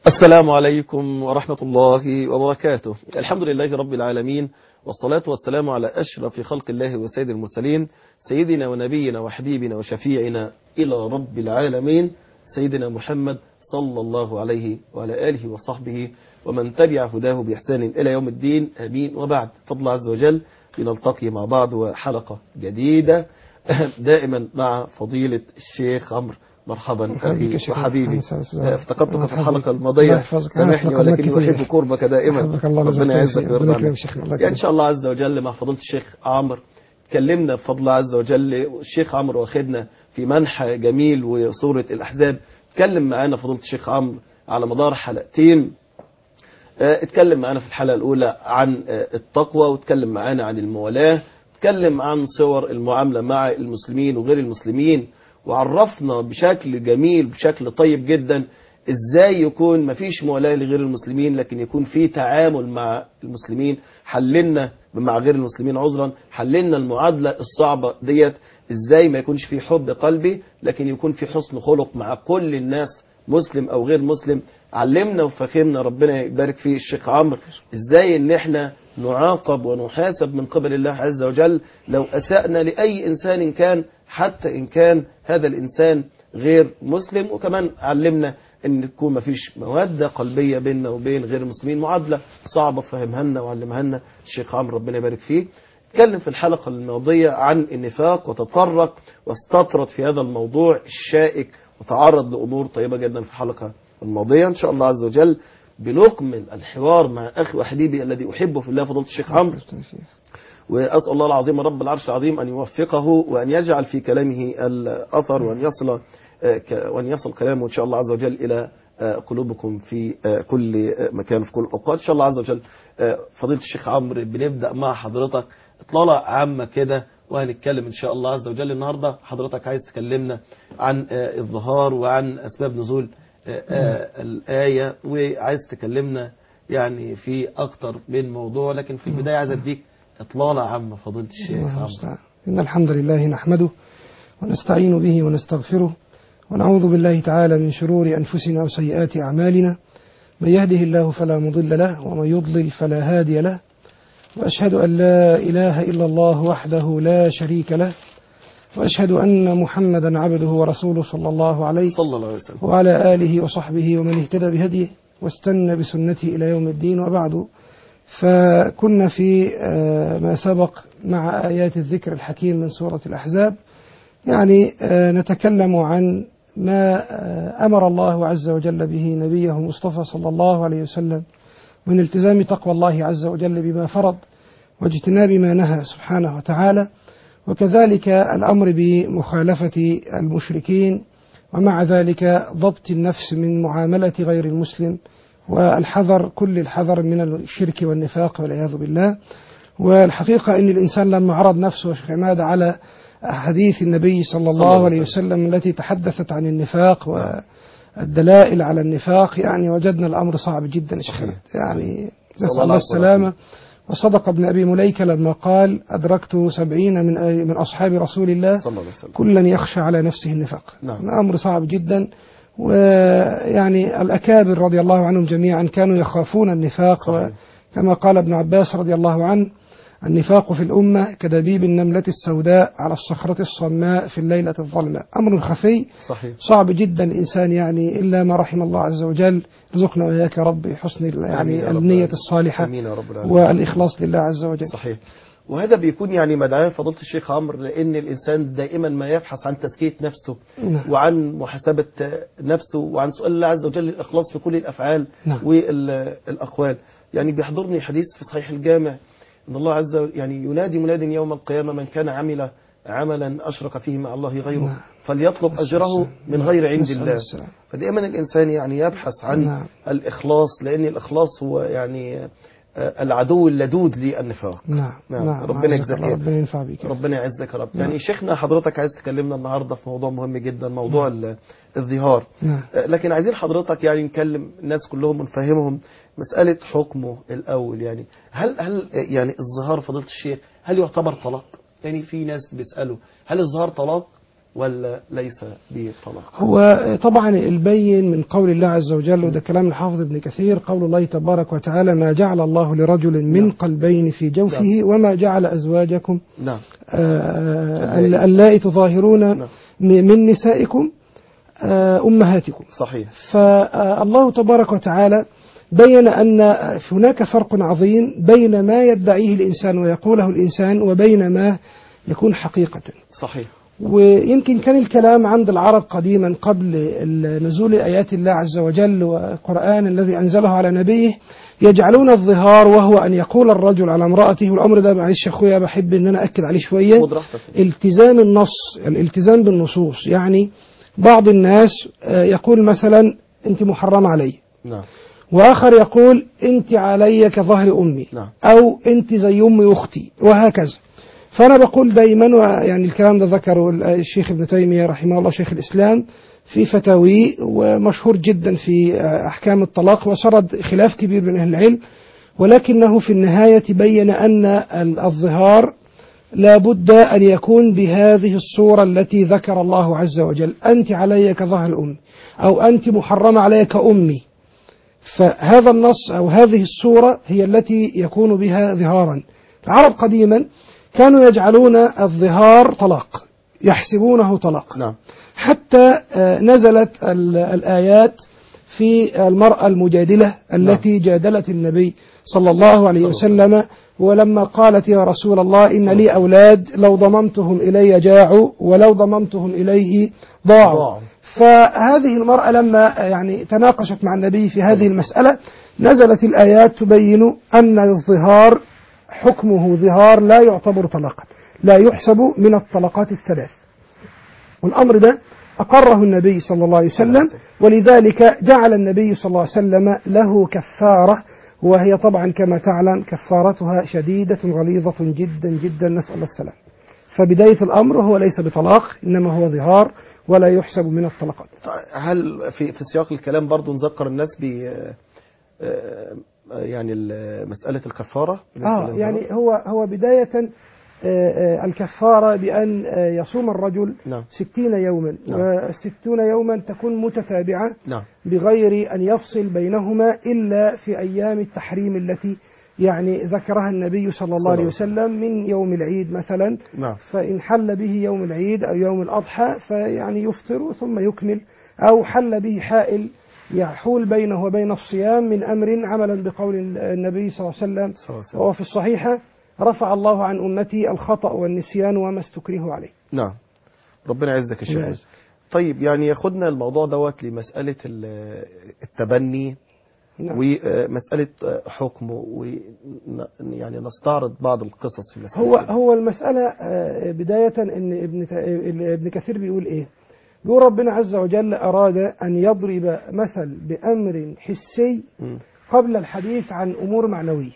السلام عليكم ورحمة الله وبركاته الحمد لله رب العالمين والصلاة والسلام على أشرف خلق الله وسيد المرسلين سيدنا ونبينا وحبيبنا وشفيعنا إلى رب العالمين سيدنا محمد صلى الله عليه وعلى آله وصحبه ومن تبع هداه بإحسان إلى يوم الدين أمين وبعد فضل عز وجل لنلتقي مع بعض وحلقة جديدة دائما مع فضيلة الشيخ عمرو مرحبا أخي وحبيبي افتقدتك في الحلقة الماضية سامحني ولكني أحب قربك دائما ربنا يعزك ويرضى عنك يعني إن شاء الله عز وجل مع فضيلة الشيخ عمرو اتكلمنا بفضل الله عز وجل الشيخ عمرو واخدنا في منحى جميل وصورة الأحزاب اتكلم معانا فضيلة الشيخ عمرو على مدار حلقتين اتكلم معانا في الحلقة الأولى عن التقوى واتكلم معانا عن الموالاة اتكلم عن صور المعاملة مع المسلمين وغير المسلمين وعرفنا بشكل جميل بشكل طيب جدا ازاي يكون مفيش موالاة لغير المسلمين لكن يكون في تعامل مع المسلمين حللنا مع غير المسلمين عذرا حللنا المعادلة الصعبة ديت ازاي ما يكونش في حب قلبي لكن يكون في حسن خلق مع كل الناس مسلم او غير مسلم علمنا وفهمنا ربنا يبارك فيه الشيخ عمرو ازاي ان احنا نعاقب ونحاسب من قبل الله عز وجل لو اسأنا لاي انسان كان حتى ان كان هذا الانسان غير مسلم وكمان علمنا ان تكون ما فيش مودة قلبية بيننا وبين غير المسلمين معادلة صعبة فهمها لنا وعلمها لنا الشيخ عمرو ربنا يبارك فيه اتكلم في الحلقة الماضية عن النفاق وتطرق واستطرد في هذا الموضوع الشائك وتعرض لأمور طيبة جدا في الحلقة الماضية إن شاء الله عز وجل بنكمل الحوار مع أخي وحبيبي الذي أحبه في الله فضيلة الشيخ عمرو وأسأل الله العظيم رب العرش العظيم أن يوفقه وأن يجعل في كلامه الأثر وأن يصل وأن يصل كلامه إن شاء الله عز وجل إلى قلوبكم في كل مكان في كل الأوقات إن شاء الله عز وجل فضيلة الشيخ عمرو بنبدأ مع حضرتك إطلالة عامة كده وهنتكلم إن شاء الله عز وجل النهاردة حضرتك عايز تكلمنا عن الظهار وعن أسباب نزول الآية وعايز تكلمنا يعني في أكتر من موضوع لكن في البداية عايز أديك إطلالة عامة فضيلة الشيخ عمرو إن الحمد لله نحمده ونستعين به ونستغفره ونعوذ بالله تعالى من شرور أنفسنا وسيئات أعمالنا من يهده الله فلا مضل له ومن يضلل فلا هادي له وأشهد أن لا إله إلا الله وحده لا شريك له وأشهد أن محمدا عبده ورسوله صلى الله عليه صلى الله عليه وسلم وعلى آله وصحبه ومن اهتدى بهديه واستنى بسنته إلى يوم الدين وبعد فكنا في ما سبق مع آيات الذكر الحكيم من سورة الأحزاب يعني نتكلم عن ما أمر الله عز وجل به نبيه مصطفى صلى الله عليه وسلم من التزام تقوى الله عز وجل بما فرض واجتناب ما نهى سبحانه وتعالى وكذلك الأمر بمخالفة المشركين ومع ذلك ضبط النفس من معاملة غير المسلم والحذر كل الحذر من الشرك والنفاق والعياذ بالله والحقيقة أن الإنسان لما عرض نفسه شيخ عماد على أحاديث النبي صلى الله عليه وسلم التي تحدثت عن النفاق والدلائل على النفاق يعني وجدنا الأمر صعب جدا شيخ يعني نسأل الله السلامة وصدق ابن أبي مليكة لما قال أدركت سبعين من من أصحاب رسول الله صلى الله عليه وسلم كلا يخشى على نفسه النفاق نعم. أمر صعب جدا ويعني الأكابر رضي الله عنهم جميعا كانوا يخافون النفاق صحيح. وكما قال ابن عباس رضي الله عنه النفاق في الأمة كدبيب النملة السوداء على الصخرة الصماء في الليلة الظلماء أمر خفي صحيح صعب جدا الإنسان يعني إلا ما رحم الله عز وجل رزقنا وإياك يا رب حسن آمين يعني يا رب النية العالمين. الصالحة آمين يا رب العالمين والإخلاص لله عز وجل صحيح وهذا بيكون يعني مدعاة فضيلة الشيخ عمرو لأن الإنسان دائما ما يبحث عن تزكية نفسه نعم. وعن محاسبة نفسه وعن سؤال الله عز وجل الإخلاص في كل الأفعال نعم. والأقوال يعني بيحضرني حديث في صحيح الجامع أن الله عز وجل يعني ينادي مناد يوم القيامة من كان عمل عملا أشرك فيه مع الله غيره نعم. فليطلب أجره من غير عند نسأل الله السلام. فدائما الإنسان يعني يبحث عن نعم. الإخلاص لأن الإخلاص هو يعني آه، العدو اللدود للنفاق نعم نعم. نعم ربنا عزك يجزاك الله، خير. ربنا ينفع بك ربنا يعزك يا رب نعم. يعني شيخنا حضرتك عايز تكلمنا النهاردة في موضوع مهم جدا موضوع ال- الظهار نعم آه، لكن عايزين حضرتك يعني نكلم الناس كلهم ونفهمهم مسألة حكمه الأول يعني هل هل آه، يعني الظهار فضيلة الشيخ هل يعتبر طلاق؟ يعني في ناس بيسألوا هل الظهار طلاق ولا ليس بطلاق هو طبعا البين من قول الله عز وجل وده كلام الحافظ ابن كثير قول الله تبارك وتعالى ما جعل الله لرجل من نعم. قلبين في جوفه وما جعل أزواجكم نعم آه، اللائي. اللائي تظاهرون نعم. م- من نسائكم آه، أمهاتكم صحيح فالله تبارك وتعالى بين أن هناك فرق عظيم بين ما يدعيه الإنسان ويقوله الإنسان وبين ما يكون حقيقة صحيح ويمكن كان الكلام عند العرب قديما قبل ال- نزول آيات الله عز وجل والقرآن الذي أنزله على نبيه يجعلون الظهار وهو أن يقول الرجل على امرأته والأمر ده معلش يا أخويا بحب أن أنا أكد عليه شوية خد راحتك التزام النص الالتزام بالنصوص يعني بعض الناس آه، يقول مثلا أنت محرمة علي نعم وآخر يقول أنت علي كظهر أمي نعم. أو أنت زي أمي أختي وهكذا فأنا بقول دايما يعني الكلام ده ذكره الشيخ ابن تيمية رحمه الله شيخ الإسلام في فتاويه ومشهور جدا في أحكام الطلاق وسرد خلاف كبير بين أهل العلم ولكنه في النهاية بين أن الظهار لا بد أن يكون بهذه الصورة التي ذكر الله عز وجل أنت علي كظهر أمي أو أنت محرمة علي كأمي فهذا النص أو هذه الصورة هي التي يكون بها ظهارا العرب قديما كانوا يجعلون الظهار طلاق يحسبونه طلاق نعم حتى آه، نزلت ال- الآيات في المرأة المجادلة التي جادلت النبي صلى الله عليه وسلم ولما قالت يا رسول الله إن لي أولاد لو ضممتهم إلي جاعوا ولو ضممتهم إليه ضاعوا ضاعوا. فهذه المرأة لما يعني تناقشت مع النبي في هذه المسألة نزلت الآيات تبين أن الظهار حكمه ظهار لا يعتبر طلاقا لا يحسب من الطلقات الثلاث والأمر ده أقره النبي صلى الله عليه وسلم ولذلك جعل النبي صلى الله عليه وسلم له كفارة وهي طبعا كما تعلم كفارتها شديدة غليظة جدا جدا نسأل الله السلام فبداية الأمر هو ليس بطلاق إنما هو ظهار ولا يحسب من الطلقات طيب، هل في في سياق الكلام برضو نذكر الناس ب آه، آه، يعني ال- مسألة الكفارة بالنسبة آه للظهار؟ يعني هو هو بداية آه، آه، الكفارة بأن آه، يصوم الرجل نعم ستين يوما نعم. والستون يوما تكون متتابعة نعم بغير أن يفصل بينهما إلا في أيام التحريم التي يعني ذكرها النبي صلى الله عليه وسلم من يوم العيد مثلا نعم فإن حل به يوم العيد أو يوم الأضحى فيعني يفطر ثم يكمل أو حل به حائل يحول بينه وبين الصيام من أمر عملا بقول النبي صلى الله عليه وسلم صلى الله عليه وسلم. وهو في الصحيحة رفع الله عن أمتي الخطأ والنسيان وما استكرهوا عليه نعم ربنا يعزك يا شيخ يعز. طيب يعني ياخدنا الموضوع دوت لمسألة ال- التبني نعم. ومسألة حكمه ويعني نستعرض بعض القصص في مسألة هو كده. هو المسألة آه، بداية إن ابن تا- ابن كثير بيقول إيه؟ بيقول ربنا عز وجل أراد أن يضرب مثل بأمر حسي مم. قبل الحديث عن أمور معنوية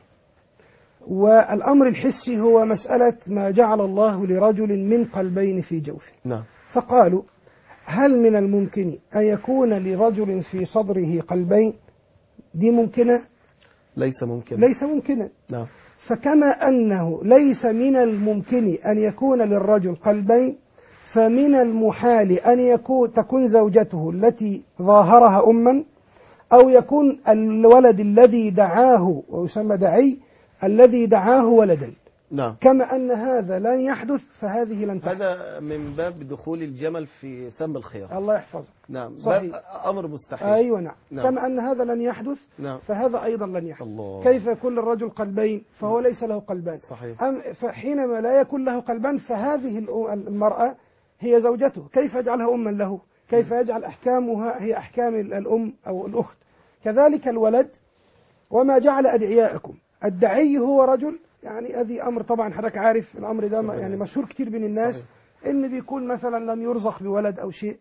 والأمر الحسي هو مسألة ما جعل الله لرجل من قلبين في جوفه نعم فقالوا هل من الممكن أن يكون لرجل في صدره قلبين دي ممكنة ليس ممكن ليس ممكنا نعم فكما أنه ليس من الممكن أن يكون للرجل قلبين فمن المحال أن يكون تكون زوجته التي ظاهرها أما أو يكون الولد الذي دعاه ويسمى دعي الذي دعاه ولدا نعم كما أن هذا لن يحدث فهذه لن تحدث هذا من باب دخول الجمل في سم الخيار الله يحفظه نعم صحيح. باب أمر مستحيل أيوة نعم. نعم. كما أن هذا لن يحدث نعم فهذا أيضا لن يحدث الله كيف يكون للرجل قلبين فهو ليس له قلبان صحيح أم فحينما لا يكون له قلبان فهذه الأ- المرأة هي زوجته كيف يجعلها أما له كيف يجعل أحكامها هي أحكام ال- الأم أو الأخت كذلك الولد وما جعل أدعياءكم الدعي هو رجل يعني هذه أمر طبعا حضرتك عارف الأمر ده م- يعني مشهور كتير بين الناس صحيح. إن بيكون مثلا لم يرزق بولد أو شيء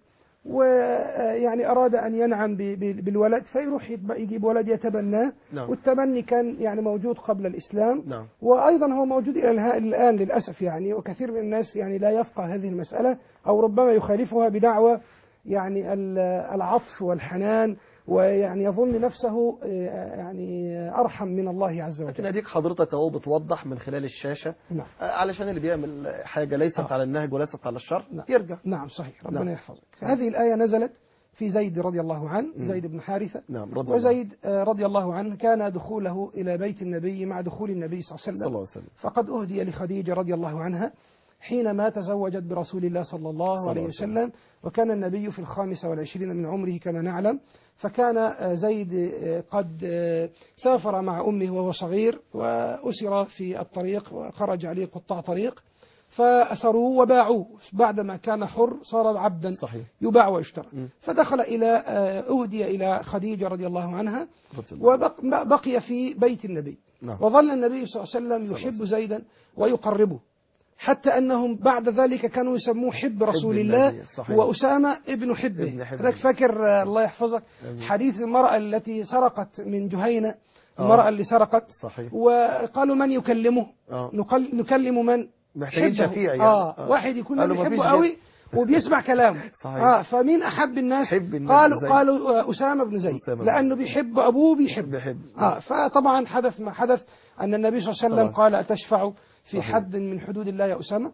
ويعني أراد أن ينعم ب- ب- بالولد فيروح يتب- يجيب ولد يتبناه نعم والتبني كان يعني موجود قبل الإسلام نعم وأيضا هو موجود إلى الها- الآن للأسف يعني وكثير من الناس يعني لا يفقه هذه المسألة أو ربما يخالفها بدعوى يعني ال- العطف والحنان ويعني يظن نفسه آه، يعني أرحم من الله عز لكن وجل اديك حضرتك اهو بتوضح من خلال الشاشه نعم آه، علشان اللي بيعمل حاجه ليست آه. على النهج وليست على الشر نعم. يرجع نعم صحيح ربنا نعم. يحفظك هذه الآية نزلت في زيد رضي الله عنه مم. زيد بن حارثة نعم رضي الله وزيد آه، رضي الله عنه كان دخوله إلى بيت النبي مع دخول النبي صلى الله عليه صلى وسلم الله عليه وسلم فقد أهدي لخديجة رضي الله عنها حينما تزوجت برسول الله صلى الله صلى عليه الله عليه وسلم وكان النبي في الخامسة والعشرين من عمره كما نعلم فكان آه، زيد آه، قد آه، سافر مع أمه وهو صغير وأسر في الطريق وخرج عليه قطاع طريق فأسروه وباعوه بعدما كان حر صار عبدا صحيح يباع ويشترى مم. فدخل إلى آه، أهدي إلى خديجة رضي الله عنها رضي الله. وبقي في بيت النبي نعم وظل النبي صلى الله عليه وسلم الله عليه يحب زيدا ويقربه حتى أنهم بعد ذلك كانوا يسموه حب رسول الله النبي، صحيح. وأسامة ابن حبه ابن حبه. حضرتك فاكر آه، الله يحفظك آمين. حديث المرأة التي سرقت من جهينة آه. المرأة اللي سرقت صحيح وقالوا من يكلمه اه نقل نكلم من محتاجين حبه. شفيع يعني آه. واحد يكون قالوا بيحبه مفيش قوي وبيسمع كلامه صحيح. اه فمين احب الناس حب النبي قالوا زيد. قالوا آه، اسامه بن زيد أسامة بن لانه بيحب ابوه بيحب بيحب اه فطبعا حدث ما حدث ان النبي صلى الله عليه وسلم طبعا. قال اتشفع في صحيح. حد من حدود الله يا اسامه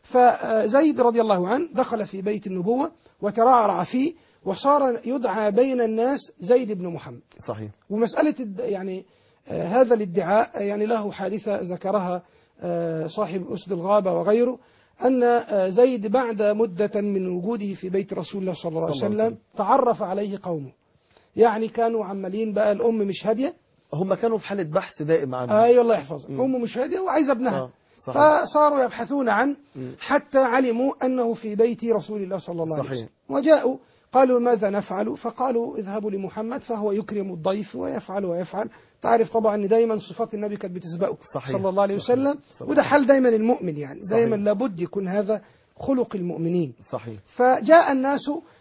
فزيد رضي الله عنه دخل في بيت النبوه وترعرع فيه وصار يدعى بين الناس زيد بن محمد صحيح ومسألة الد- يعني آه، هذا الادعاء يعني له حادثة ذكرها آه، صاحب أسد الغابة وغيره أن آه، زيد بعد مدة من وجوده في بيت رسول الله صلى الله عليه صلى الله عليه وسلم تعرف عليه قومه يعني كانوا عمالين بقى الأم مش هادية هم كانوا في حاله بحث دائم عنه أي الله يحفظك مم. أمه مش هادية وعايزة ابنها آه، صحيح فصاروا يبحثون عنه مم. حتى علموا أنه في بيت رسول الله صلى الله عليه صحيح. وسلم وجاءوا قالوا ماذا نفعل فقالوا اذهبوا لمحمد فهو يكرم الضيف ويفعل ويفعل تعرف طبعا ان دايما صفات النبي كانت بتسبقه صحيح. صلى الله عليه صحيح. وسلم صحيح. وده حال دايما المؤمن يعني صحيح. دايما لابد يكون هذا خلق المؤمنين صحيح فجاء الناس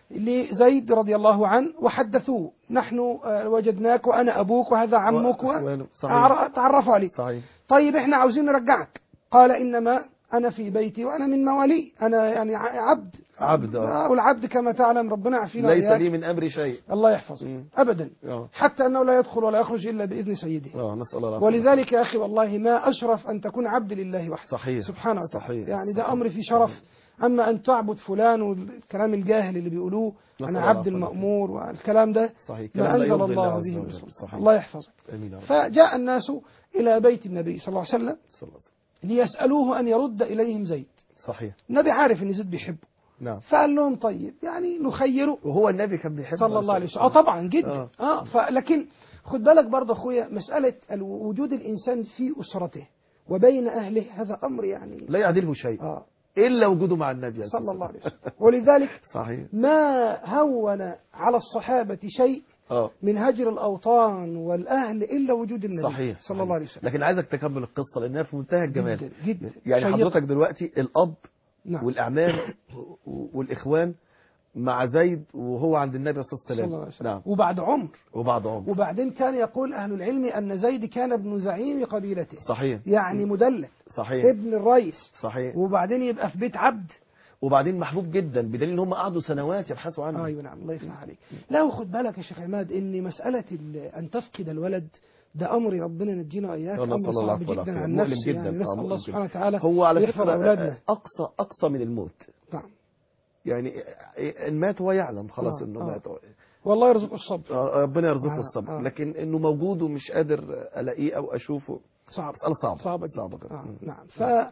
لزيد رضي الله عنه وحدثوه نحن آه، وجدناك وانا ابوك وهذا عمك وإخوانه. صحيح وتعرفوا عليه صحيح طيب احنا عاوزين نرجعك قال انما انا في بيتي وانا من موالي انا يعني ع- عبد عبد، آه. آه، والعبد كما تعلم ربنا يعافينا ليس وإياك. لي من امري شيء الله يحفظك مم. ابدا اه حتى انه لا يدخل ولا يخرج الا باذن سيده اه نسال الله العافيه ولذلك يا اخي والله ما اشرف ان تكون عبد لله وحده صحيح سبحانه وتعالى صحيح. يعني صحيح. ده امر فيه شرف اما ان تعبد فلان والكلام الجاهل اللي بيقولوه نسأل انا الله عبد العفو المامور والكلام ده صحيح ما كلام لا انزل يرضي الله عز به وجل. من سلطان. صحيح الله يحفظك امين يا رب فجاء الناس الى بيت النبي صلى الله عليه وسلم صلى الله عليه وسلم. ليسالوه ان يرد اليهم زيد صحيح النبي عارف ان زيد بيحبه نعم فقال لهم طيب يعني نخيره وهو النبي كان بيحب صلى الله عليه وسلم اه طبعا جدا آه. اه, آه فلكن خد بالك برضه اخويا مساله ال- وجود الانسان في اسرته وبين اهله هذا امر يعني لا يعدله شيء اه الا وجوده مع النبي عليه صلى الصلاة الله عليه وسلم ولذلك صحيح ما هون على الصحابه شيء اه من هجر الاوطان والاهل الا وجود النبي صحيح صلى صحيح. الله عليه وسلم لكن عايزك تكمل القصه لانها في منتهى الجمال جدا جدا يعني شيقة. حضرتك دلوقتي الاب نعم والاعمام و- والاخوان مع زيد وهو عند النبي صلى الله صلى عليه الله عليه وسلم وسلم نعم وبعد عمر وبعد عمر وبعدين كان يقول اهل العلم ان زيد كان ابن زعيم قبيلته صحيح يعني مدلل صحيح ابن الرئيس صحيح وبعدين يبقى في بيت عبد وبعدين محبوب جدا بدليل ان هم قعدوا سنوات يبحثوا عنه ايوه نعم الله يفتح عليك لا وخد بالك يا شيخ عماد ان مساله ال- ان تفقد الولد ده امر ربنا ينجينا واياك الله امر صلى الله صعب عليه جدا وسلم. عن مؤلم نفس جدا. يعني آه، نسال مؤلم الله جدا. سبحانه وتعالى هو على يغفر فكره اولادنا اقصى اقصى من الموت نعم يعني ان مات هو يعلم خلاص آه، انه آه. مات والله يرزق الصبر آه، ربنا يرزقه آه، الصبر آه. لكن انه موجود ومش قادر الاقيه او اشوفه صعب مساله صعبه صعبه جدا صعبه جدا. آه مم. نعم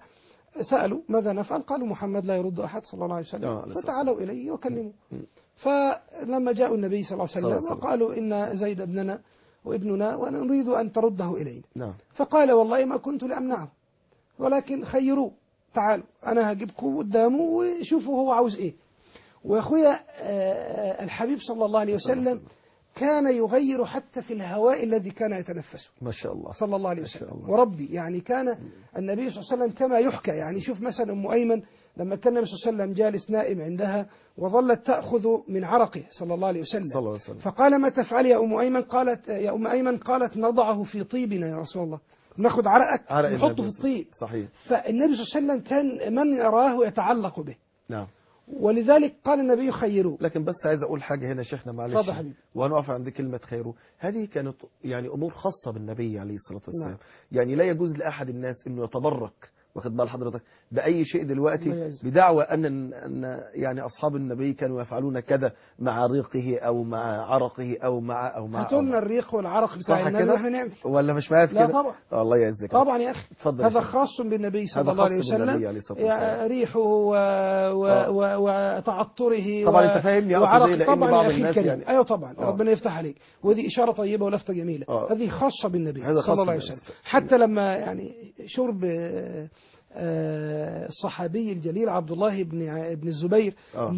فسالوا ماذا نفعل قالوا محمد لا يرد احد صلى الله عليه وسلم آه، عليه الصلاة فتعالوا اليه وكلموا مم. فلما جاءوا النبي صلى الله عليه صلى الله وسلم عليه وسلم. وقالوا ان زيد ابننا وابننا ونريد ان ترده الينا نعم فقال والله ما كنت لأمنعه ولكن خيروه تعالوا أنا هجيبكم قدامه وشوفوا هو عاوز إيه وأخويا آه، الحبيب صلى الله عليه وسلم كان يغير حتى في الهواء الذي كان يتنفسه ما شاء الله صلى الله عليه ما شاء وسلم الله. وربي يعني كان النبي صلى الله عليه وسلم كما يحكى يعني شوف مثلا أم أيمن لما كان النبي صلى الله عليه وسلم جالس نائم عندها وظلت تأخذ من عرقه صلى الله عليه وسلم صلى الله عليه وسلم فقال ما تفعل يا أم أيمن قالت يا أم أيمن قالت نضعه في طيبنا يا رسول الله ناخد عرقك عرق نحطه النبي في الطيب صحيح فالنبي صلى الله عليه وسلم كان من يراه يتعلق به نعم ولذلك قال النبي خيروه لكن بس عايز اقول حاجه هنا يا شيخنا معلش اتفضل حبيبي. وهنقف عند كلمه خيره هذه كانت يعني امور خاصه بالنبي عليه الصلاه والسلام نعم. يعني لا يجوز لاحد الناس انه يتبرك واخد بال حضرتك باي شيء الله دلوقتي يعزك. بدعوى ان ان يعني اصحاب النبي كانوا يفعلون كذا مع ريقه او مع عرقه او مع او مع هاتوا أو لنا مع. الريق والعرق بتاع صح النبي كده؟ واحنا نعمل ولا مش معايا في لا كده طبعا آه، الله يعزك طبعا يا اخي اتفضل يا هذا شيخ. خاص بالنبي صلى هذا الله عليه خاص بالنبي وسلم عليه الصلاة والسلام. يا ريحه و... و... آه. و... وتعطره طبعا و... أنت فاهمني أقصد وعرق إيه؟ لأن طبعا بعض يا اخي الناس الكريم يعني- ايوه طبعا آه. ربنا يفتح عليك ودي اشاره طيبه ولفته جميله آه. هذه خاصه بالنبي هذا خاص صلى الله عليه بالنبي. وسلم حتى لما يعني شرب آه، آه، الصحابي الجليل عبد الله بن ع- بن الزبير آه.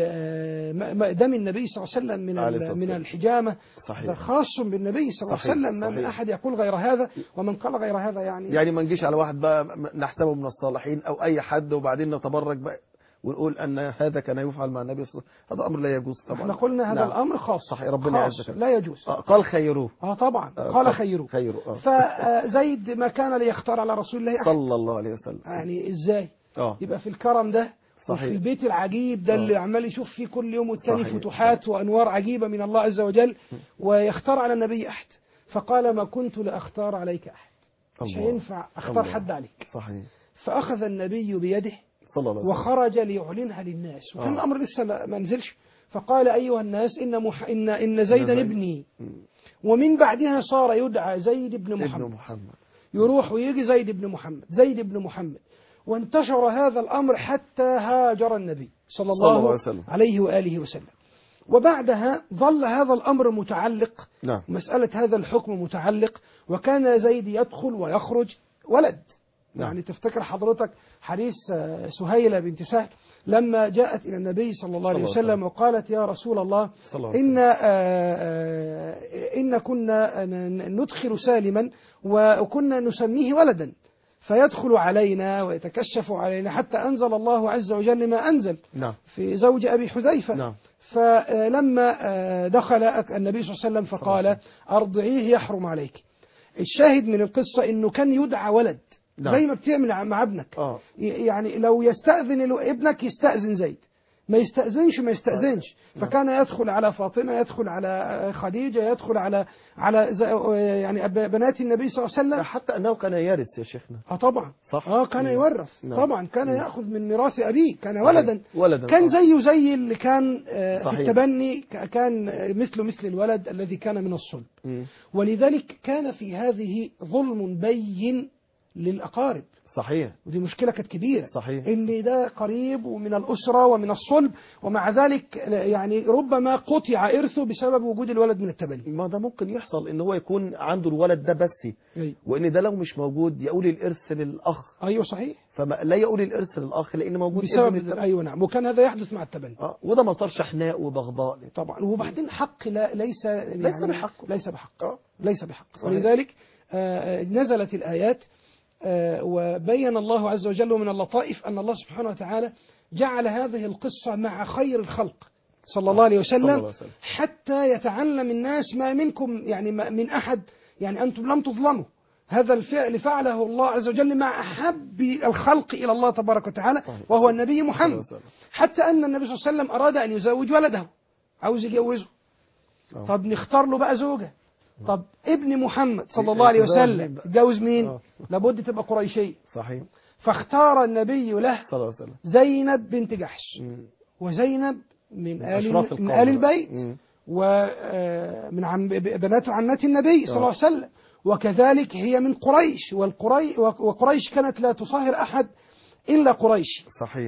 لدم النبي صلى الله عليه وسلم من عليه ال- الصلاة من والسلام. الحجامه صحيح. هذا خاص بالنبي صلى الله عليه صحيح، وسلم ما من صحيح. احد يقول غير هذا ومن قال غير هذا يعني يعني ما نجيش على واحد بقى نحسبه من الصالحين او اي حد وبعدين نتبرك بقى ونقول ان هذا كان يفعل مع النبي صلى الله عليه وسلم هذا امر لا يجوز طبعا احنا قلنا هذا نعم. الامر خاص صحيح، ربنا خاص يعزك. لا يجوز آه، قال خيروه اه طبعا آه، قال خيره خيره آه. فزيد ما كان ليختار على رسول الله احد صلى الله عليه وسلم يعني ازاي اه يبقى في الكرم ده صحيح. وفي البيت العجيب ده آه. اللي عمال يشوف فيه كل يوم والتاني صحيح. فتوحات وانوار عجيبه من الله عز وجل ويختار على النبي احد فقال ما كنت لاختار عليك احد مش الله. هينفع اختار الله. حد عليك صحيح فاخذ النبي بيده صلى الله عليه وسلم وخرج ليعلنها للناس وكان آه. الامر لسه ما ما نزلش فقال ايها الناس ان مح... ان ان زيدا زيد. ابني مم. ومن بعدها صار يدعى زيد بن ابن محمد محمد يروح ويجي زيد بن محمد زيد بن محمد وانتشر هذا الأمر حتى هاجر النبي صلى الله, صلى الله عليه وسلم. عليه وآله وسلم وبعدها ظل هذا الأمر متعلق نعم مسألة هذا الحكم متعلق وكان زيد يدخل ويخرج ولد نعم. يعني تفتكر حضرتك حديث آه، سهيلة بنت سهل لما جاءت إلى النبي صلى الله عليه صلى الله عليه وسلم وقالت يا رسول الله صلى الله عليه إن آه، آه، إن كنا ن- ندخل سالما وكنا نسميه ولدا فيدخل علينا ويتكشف علينا حتى أنزل الله عز وجل ما أنزل نعم في زوج أبي حذيفة نعم فلما آه، دخل النبي صلى الله عليه وسلم فقال أرضعيه يحرم عليك الشاهد من القصة إنه كان يدعى ولد نعم. زي ما بتعمل مع ابنك اه ي- يعني لو يستأذن ال- ابنك يستأذن زيد ما يستأذنش ما يستأذنش فكان يدخل على فاطمة يدخل على خديجة يدخل على على ز- يعني أب- بنات النبي صلى الله عليه وسلم حتى انه كان يرث يا شيخنا اه طبعا صح اه كان مم. يورث نعم. طبعا كان مم. ياخذ من ميراث ابيه كان ولدا ولدا كان آه. زيه زي اللي كان آه، في صحيح. التبني ك- كان آه، مثله مثل الولد الذي كان من الصلب مم. ولذلك كان في هذه ظلم بين للأقارب صحيح ودي مشكلة كانت كبيرة صحيح. إن ده قريب ومن الأسرة ومن الصلب ومع ذلك يعني ربما قطع إرثه بسبب وجود الولد من التبني ما ده ممكن يحصل ان هو يكون عنده الولد ده بس أيوة, وان ده لو مش موجود يقول الارث للاخ أيوة صحيح فما لا يقول الارث للاخ لان موجود ابن بسبب التبني. أيوة نعم وكان هذا يحدث مع التبني اه وده ما صار شحناء وبغضاء طبعا وبعدين حق لا ليس يعني بحق. ليس بحق اه ليس بحق صحيح. ولذلك آه، آه، نزلت الآيات آه، وبين الله عز وجل من اللطائف أن الله سبحانه وتعالى جعل هذه القصة مع خير الخلق صلى الله عليه صلى الله وسلم عليه وسلم. حتى يتعلم الناس ما منكم يعني ما من أحد يعني أنتم لم تظلموا هذا الفعل فعله الله عز وجل مع أحب الخلق إلى الله تبارك وتعالى صحيح. وهو النبي صلى الله محمد عليه وسلم. حتى أن النبي صلى الله عليه وسلم أراد أن يزوج ولده عاوز يجوزه آه. طب نختار له بقى زوجة طب ابن محمد صلى إيه، الله عليه يتزوج مين وسلم بقى؟ يتجوز مين آه. لابد تبقى قريشية صحيح فاختار النبي له صلى الله عليه وسلم زينب بنت جحش مم. وزينب من أشراف آل من القوم آل بقى. البيت مم. ومن عم بنات عمات النبي صلى الله آه. عليه وسلم وكذلك هي من قريش والقري وقريش كانت لا تصاهر أحد إلا قريش صحيح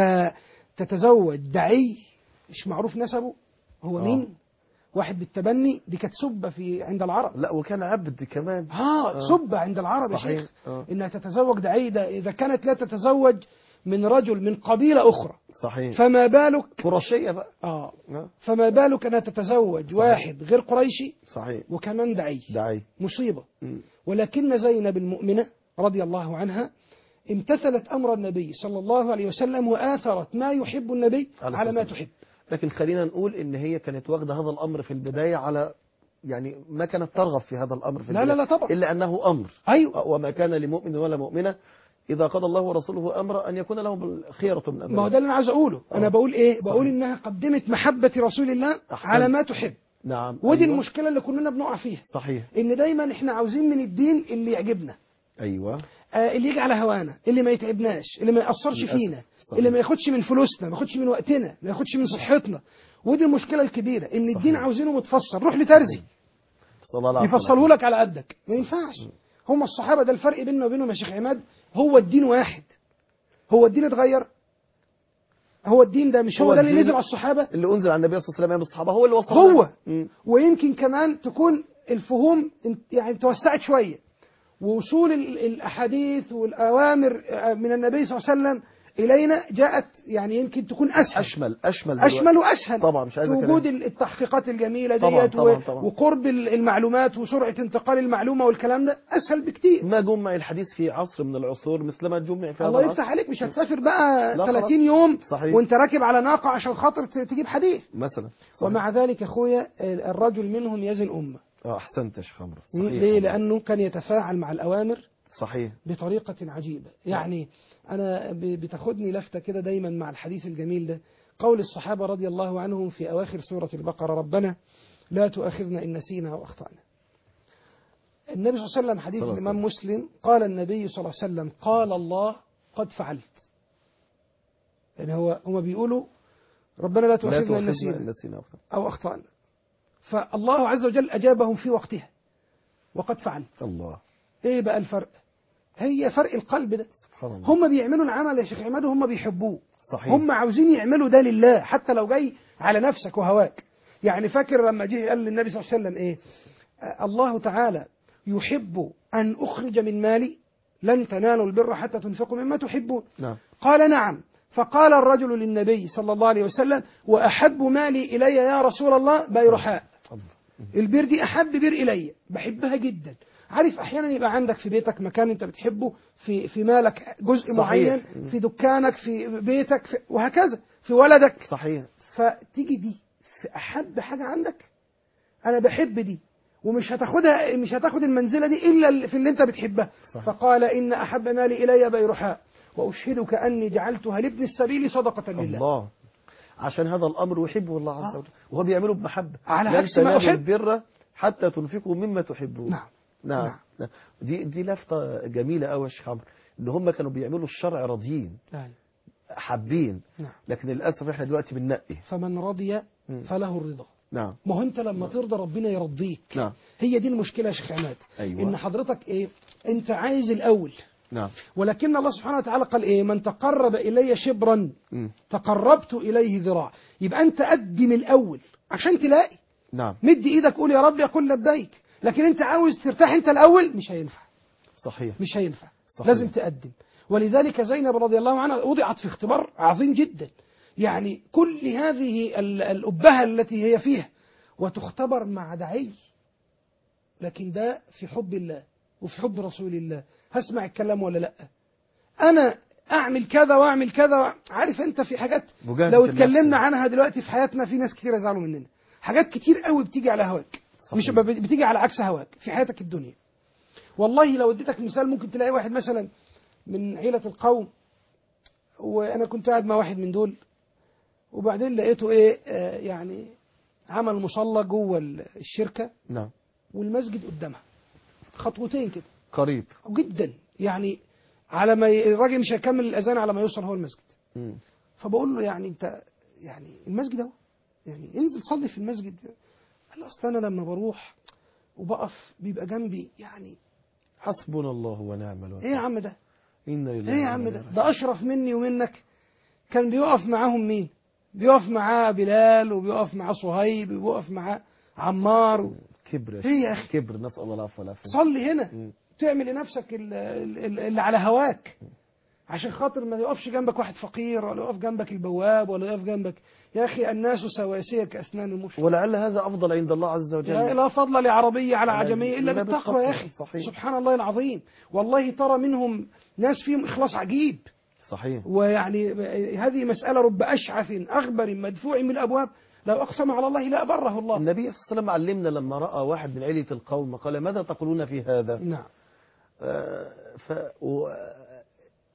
فتتزوج دعي مش معروف نسبه هو آه. مين واحد بالتبني دي كانت سبة في عند العرب لا وكان عبد كمان ها آه. سبة عند العرب يا صحيح. شيخ آه. انها تتزوج دعي ده اذا كانت لا تتزوج من رجل من قبيلة اخرى صحيح فما بالك قرشية بقى اه آه. فما بالك انها تتزوج واحد غير قريشي صحيح وكمان دعي دعي مصيبة مم. ولكن زينب المؤمنة رضي الله عنها امتثلت أمر النبي صلى الله عليه وسلم وآثرت ما يحب النبي عليه على ما الصلاة تحب لكن خلينا نقول ان هي كانت واخده هذا الامر في البدايه على يعني ما كانت ترغب في هذا الامر في لا لا البداية لا طبعا الا انه امر أيوة وما كان لمؤمن ولا مؤمنه إذا قضى الله ورسوله أمرا أن يكون لهم الخيرة من ما هو أمرهم ده اللي انا عايز اقوله انا آه. بقول ايه بقول صحيح. انها قدمت محبه رسول الله أحسنت. على ما تحب نعم ودي أيوة. المشكله اللي كلنا بنقع فيها صحيح ان دايما احنا عاوزين من الدين اللي يعجبنا أيوة آه اللي يجي على هوانا اللي ما يتعبناش اللي ما ياثرش للأسف. فينا صحيح. اللي ما ياخدش من فلوسنا ما ياخدش من وقتنا ما ياخدش من صحتنا ودي المشكله الكبيره ان الدين صحيح. عاوزينه متفسر روح لترزي صلى الله عليه يفصله لك على قدك ما ينفعش هم الصحابه ده الفرق بيننا وبينهم يا شيخ عماد هو الدين واحد هو الدين اتغير هو الدين ده مش هو, هو ده اللي الدين- نزل على الصحابه اللي أنزل على النبي صلى الله عليه وسلم أيام الصحابة هو اللي وصل هو. مم. ويمكن كمان تكون الفهوم انت- يعني توسعت شويه ووصول ال- الاحاديث والاوامر آه، من النبي صلى الله عليه وسلم الينا جاءت يعني يمكن تكون اسهل أشمل أشمل دلوقتي. اشمل واسهل طبعا مش عايز في كلام. وجود ال- التحقيقات الجميله طبعاً، ديت طبعاً، و- طبعاً. وقرب ال- المعلومات وسرعه انتقال المعلومه والكلام ده اسهل بكتير ما جمع الحديث في عصر من العصور مثلما جمع في هذا الله العصر يفتح عليك مش هتسافر بقى لا 30 خلاص. يوم صحيح. وانت راكب على ناقه عشان خاطر ت- تجيب حديث مثلا صحيح. ومع ذلك يا اخويا ال- الرجل منهم يزن امه اه احسنت يا شيخ عمرو صحيح ليه لانه كان يتفاعل مع الاوامر صحيح بطريقة عجيبة يعني أنا ب- بتاخدني لفتة كده دايما مع الحديث الجميل ده قول الصحابة رضي الله عنهم في أواخر سورة البقرة ربنا لا تؤاخذنا إن نسينا وأخطأنا النبي صلى الله عليه وسلم حديث صلى الله عليه الإمام مسلم قال النبي صلى الله عليه وسلم قال الله قد فعلت يعني هو هم بيقولوا ربنا لا لا تؤاخذنا إن تؤاخذنا نسينا إن نسينا أو أخطأنا. أو أخطأنا فالله عز وجل أجابهم في وقتها وقد فعلت الله إيه بقى الفرق هي فرق القلب ده سبحان الله هم بيعملوا العمل يا شيخ عماد وهم بيحبوه صحيح هم عاوزين يعملوا ده لله حتى لو جاي على نفسك وهواك يعني فاكر لما جه قال للنبي صلى الله عليه وسلم ايه آه، الله تعالى يحب ان اخرج من مالي لن تنالوا البر حتى تنفقوا مما تحبون نعم قال نعم فقال الرجل للنبي صلى الله عليه وسلم واحب مالي الي يا رسول الله بيرحاء الله البير دي احب بير الي بحبها جدا عارف احيانا يبقى عندك في بيتك مكان انت بتحبه في في مالك جزء صحيح. معين في دكانك في بيتك في وهكذا في ولدك صحيح فتيجي دي في احب حاجه عندك انا بحب دي ومش هتاخدها مش هتاخد المنزله دي الا في اللي انت بتحبها صح. فقال ان احب مالي الي بيرحاء واشهدك اني جعلتها لابن السبيل صدقه لله الله عشان هذا الأمر يحبه الله عز آه. وجل وهو بيعمله بمحبة على لن عكس ما تنالوا أحب. البر حتى تنفقوا مما تحبون نعم نعم, نعم. نعم. دي دي لفتة جميلة قوي يا شيخ عمرو ان هم كانوا بيعملوا الشرع راضيين نعم حابين نعم لكن للاسف احنا دلوقتي بننقي فمن رضي مم. فله الرضا نعم ما هو انت لما ترضى ربنا يرضيك نعم هي دي المشكله يا شيخ عماد أيوة. ان حضرتك ايه انت عايز الاول نعم ولكن الله سبحانه وتعالى قال ايه من تقرب الي شبرا مم. تقربت اليه ذراع يبقى انت قدم الاول عشان تلاقي نعم مد ايدك قول يا رب يقول لبيك لكن انت عاوز ترتاح انت الاول مش هينفع صحيح مش هينفع صحيح. لازم تقدم ولذلك زينب رضي الله عنها وضعت في اختبار عظيم جدا يعني كل هذه ال- الأبهة التي هي فيها وتختبر مع دعي لكن ده في حب الله وفي حب رسول الله هسمع الكلام ولا لا أنا أعمل كذا وأعمل كذا عارف أنت في حاجات مجاهدة لو النفس. اتكلمنا عنها دلوقتي في حياتنا في ناس كتير يزعلوا مننا حاجات كتير قوي بتيجي على هواك صحيح. مش ب- بتيجي على عكس هواك في حياتك الدنيا والله لو اديتك مثال ممكن تلاقي واحد مثلا من عيلة القوم وأنا كنت قاعد مع واحد من دول وبعدين لقيته إيه آه يعني عمل مصلى جوه ال- الشركة نعم والمسجد قدامها خطوتين كده قريب جدا يعني على ما ي- الراجل مش هيكمل الأذان على ما يوصل هو المسجد مم. فبقول له يعني أنت يعني المسجد أهو يعني انزل صلي في المسجد قال لي أصل أنا لما بروح وبقف بيبقى جنبي يعني حسبنا الله ونعم الوكيل إيه يا عم ده إنا لله ايه يا وإنا عم إليه ده راجعون. ده اشرف مني ومنك كان بيقف معاهم مين بيقف معاه بلال وبيقف معاه صهيب وبيقف معاه عمار و... كبر يا إيه يا شيخ. أخي؟ كبر نسأل الله العفو والعافية صلي هنا مم. تعمل لنفسك ال- ال- اللي على هواك عشان خاطر ما يقفش جنبك واحد فقير ولا يقف جنبك البواب ولا يقف جنبك يا اخي الناس سواسية كأسنان المشط ولعل هذا أفضل عند الله عز وجل لا لا فضل لعربية على على- عجمية إلا إلا بالتقوى يا بالتقوى. أخي صحيح. سبحان الله العظيم والله ترى منهم ناس فيهم إخلاص عجيب صحيح ويعني هذه مسألة رب أشعث أغبر مدفوع من الأبواب لو أقسم على الله لا أبره الله النبي صلى الله عليه وسلم علمنا لما رأى واحد من علية القوم قال ماذا تقولون في هذا نعم آه، ف و-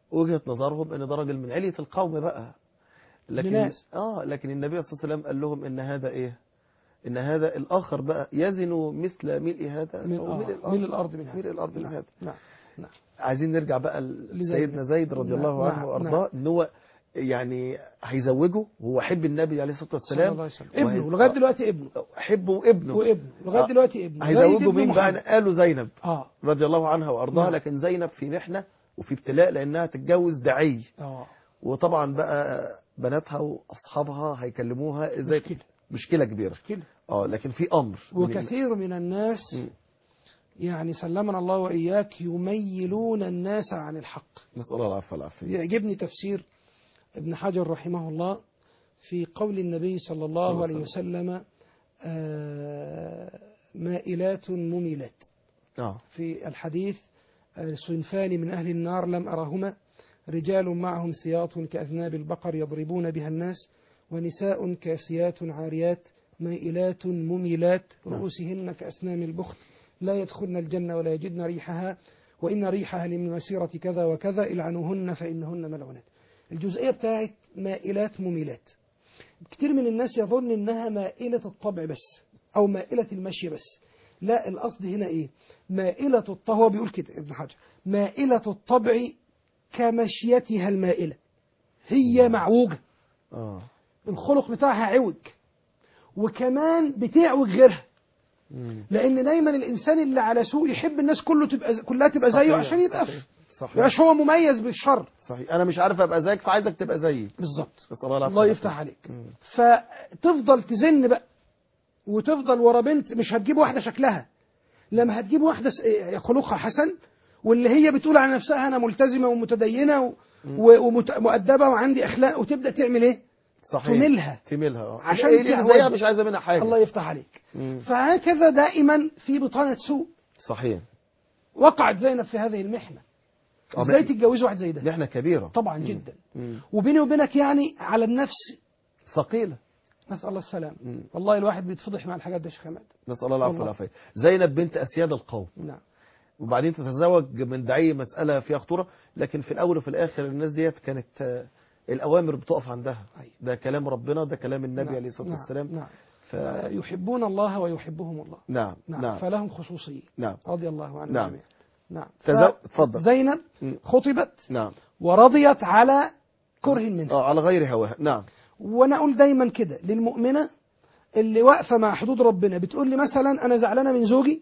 وجهة نظرهم ان ده راجل من علية القوم بقى لكن لناس. اه لكن النبي صلى الله عليه وسلم قال لهم ان هذا ايه ان هذا الاخر بقى يزن مثل ملء هذا من او آه، ملء الارض ملء الأرض من هذا ملء الارض من نعم. هذا نعم نعم عايزين نرجع بقى لزيد. لسيدنا زيد رضي نعم، الله عنه نعم، وارضاه ان هو يعني هيزوجه وهو حب النبي عليه الصلاه صلى الله والسلام عليه وسلم ابنه وهي- لغاية دلوقتي ابنه حبه وابنه وابنه لغاية آه. دلوقتي ابنه لغاية هيزوجوا ابنه مين بقى محمد. قالوا زينب اه رضي الله عنها وارضاها نعم. لكن زينب في محنه وفي ابتلاء لانها تتجوز دعي اه وطبعا بقى بناتها واصحابها هيكلموها ازاي مشكلة مشكله كبيره مشكلة اه لكن في امر من ال- وكثير من الناس مم. يعني سلمنا الله وإياك يميلون الناس عن الحق نسال الله العفو والعافيه يعجبني تفسير ابن حجر رحمه الله في قول النبي صلى الله صلى الله عليه عليه وسلم آه، مائلات مميلات اه في الحديث آه، صنفان من أهل النار لم أرهما رجال معهم سياط كأذناب البقر يضربون بها الناس ونساء كاسيات عاريات مائلات مميلات نعم. رؤوسهن كأسنام البخت لا يدخلن الجنة ولا يجدن ريحها وإن ريحها لمن مسيرة كذا وكذا العنوهن فإنهن ملعونات الجزئية بتاعت مائلات مميلات كتير من الناس يظن إنها مائلة الطبع بس أو مائلة المشي بس لا القصد هنا إيه مائلة الطبع هو بيقول كده ابن حجر مائلة الطبع كمشيتها المائلة هي معوجة اه الخلق بتاعها عوج وكمان بتعوج غيرها مم. لان دايما الانسان اللي على سوء يحب الناس كله تبقى ز- كلها تبقى زيه صحيح، عشان يبقى صحيح، في صحيح يبقاش هو مميز بالشر صحيح انا مش عارف ابقى زيك فعايزك تبقى زيي بالظبط نسال الله العفو الله والعافية. يفتح عليك مم. فتفضل تزن بقى وتفضل ورا بنت مش هتجيب واحده شكلها لما هتجيب واحده س- إيه، خلقها حسن واللي هي بتقول على نفسها انا ملتزمه ومتدينه و- ومؤدبه وعندي اخلاق وتبدا تعمل ايه؟ صحيح تميلها تميلها اه عشان اللي تعوج. زيها مش عايزه منها حاجه الله يفتح عليك مم. فهكذا دائما في بطانه سوء صحيح وقعت زينب في هذه المحنه آه، ازاي مح- تتجوز واحد زي ده محنه كبيره طبعا مم. جدا مم. وبيني وبينك يعني على النفس ثقيله نسال الله السلام مم. والله الواحد بيتفضح مع الحاجات دي يا شيخ حماد نسال الله العفو والله. والعافيه زينب بنت اسياد القوم نعم وبعدين تتزوج من دعي مسألة فيها خطورة لكن في الأول وفي الآخر الناس ديت كانت آه، الأوامر بتقف عندها أيوة. ده كلام ربنا ده كلام النبي نعم. عليه الصلاة نعم. والسلام نعم ف... يحبون الله ويحبهم الله نعم نعم, نعم فلهم خصوصية نعم رضي الله عنهم نعم. جميعا نعم تزو- اتفضل. زينب مم. خطبت نعم ورضيت على كره منها اه على غير هواها نعم وانا اقول دايما كده للمؤمنه اللي واقفه مع حدود ربنا بتقول لي مثلا انا زعلانه من زوجي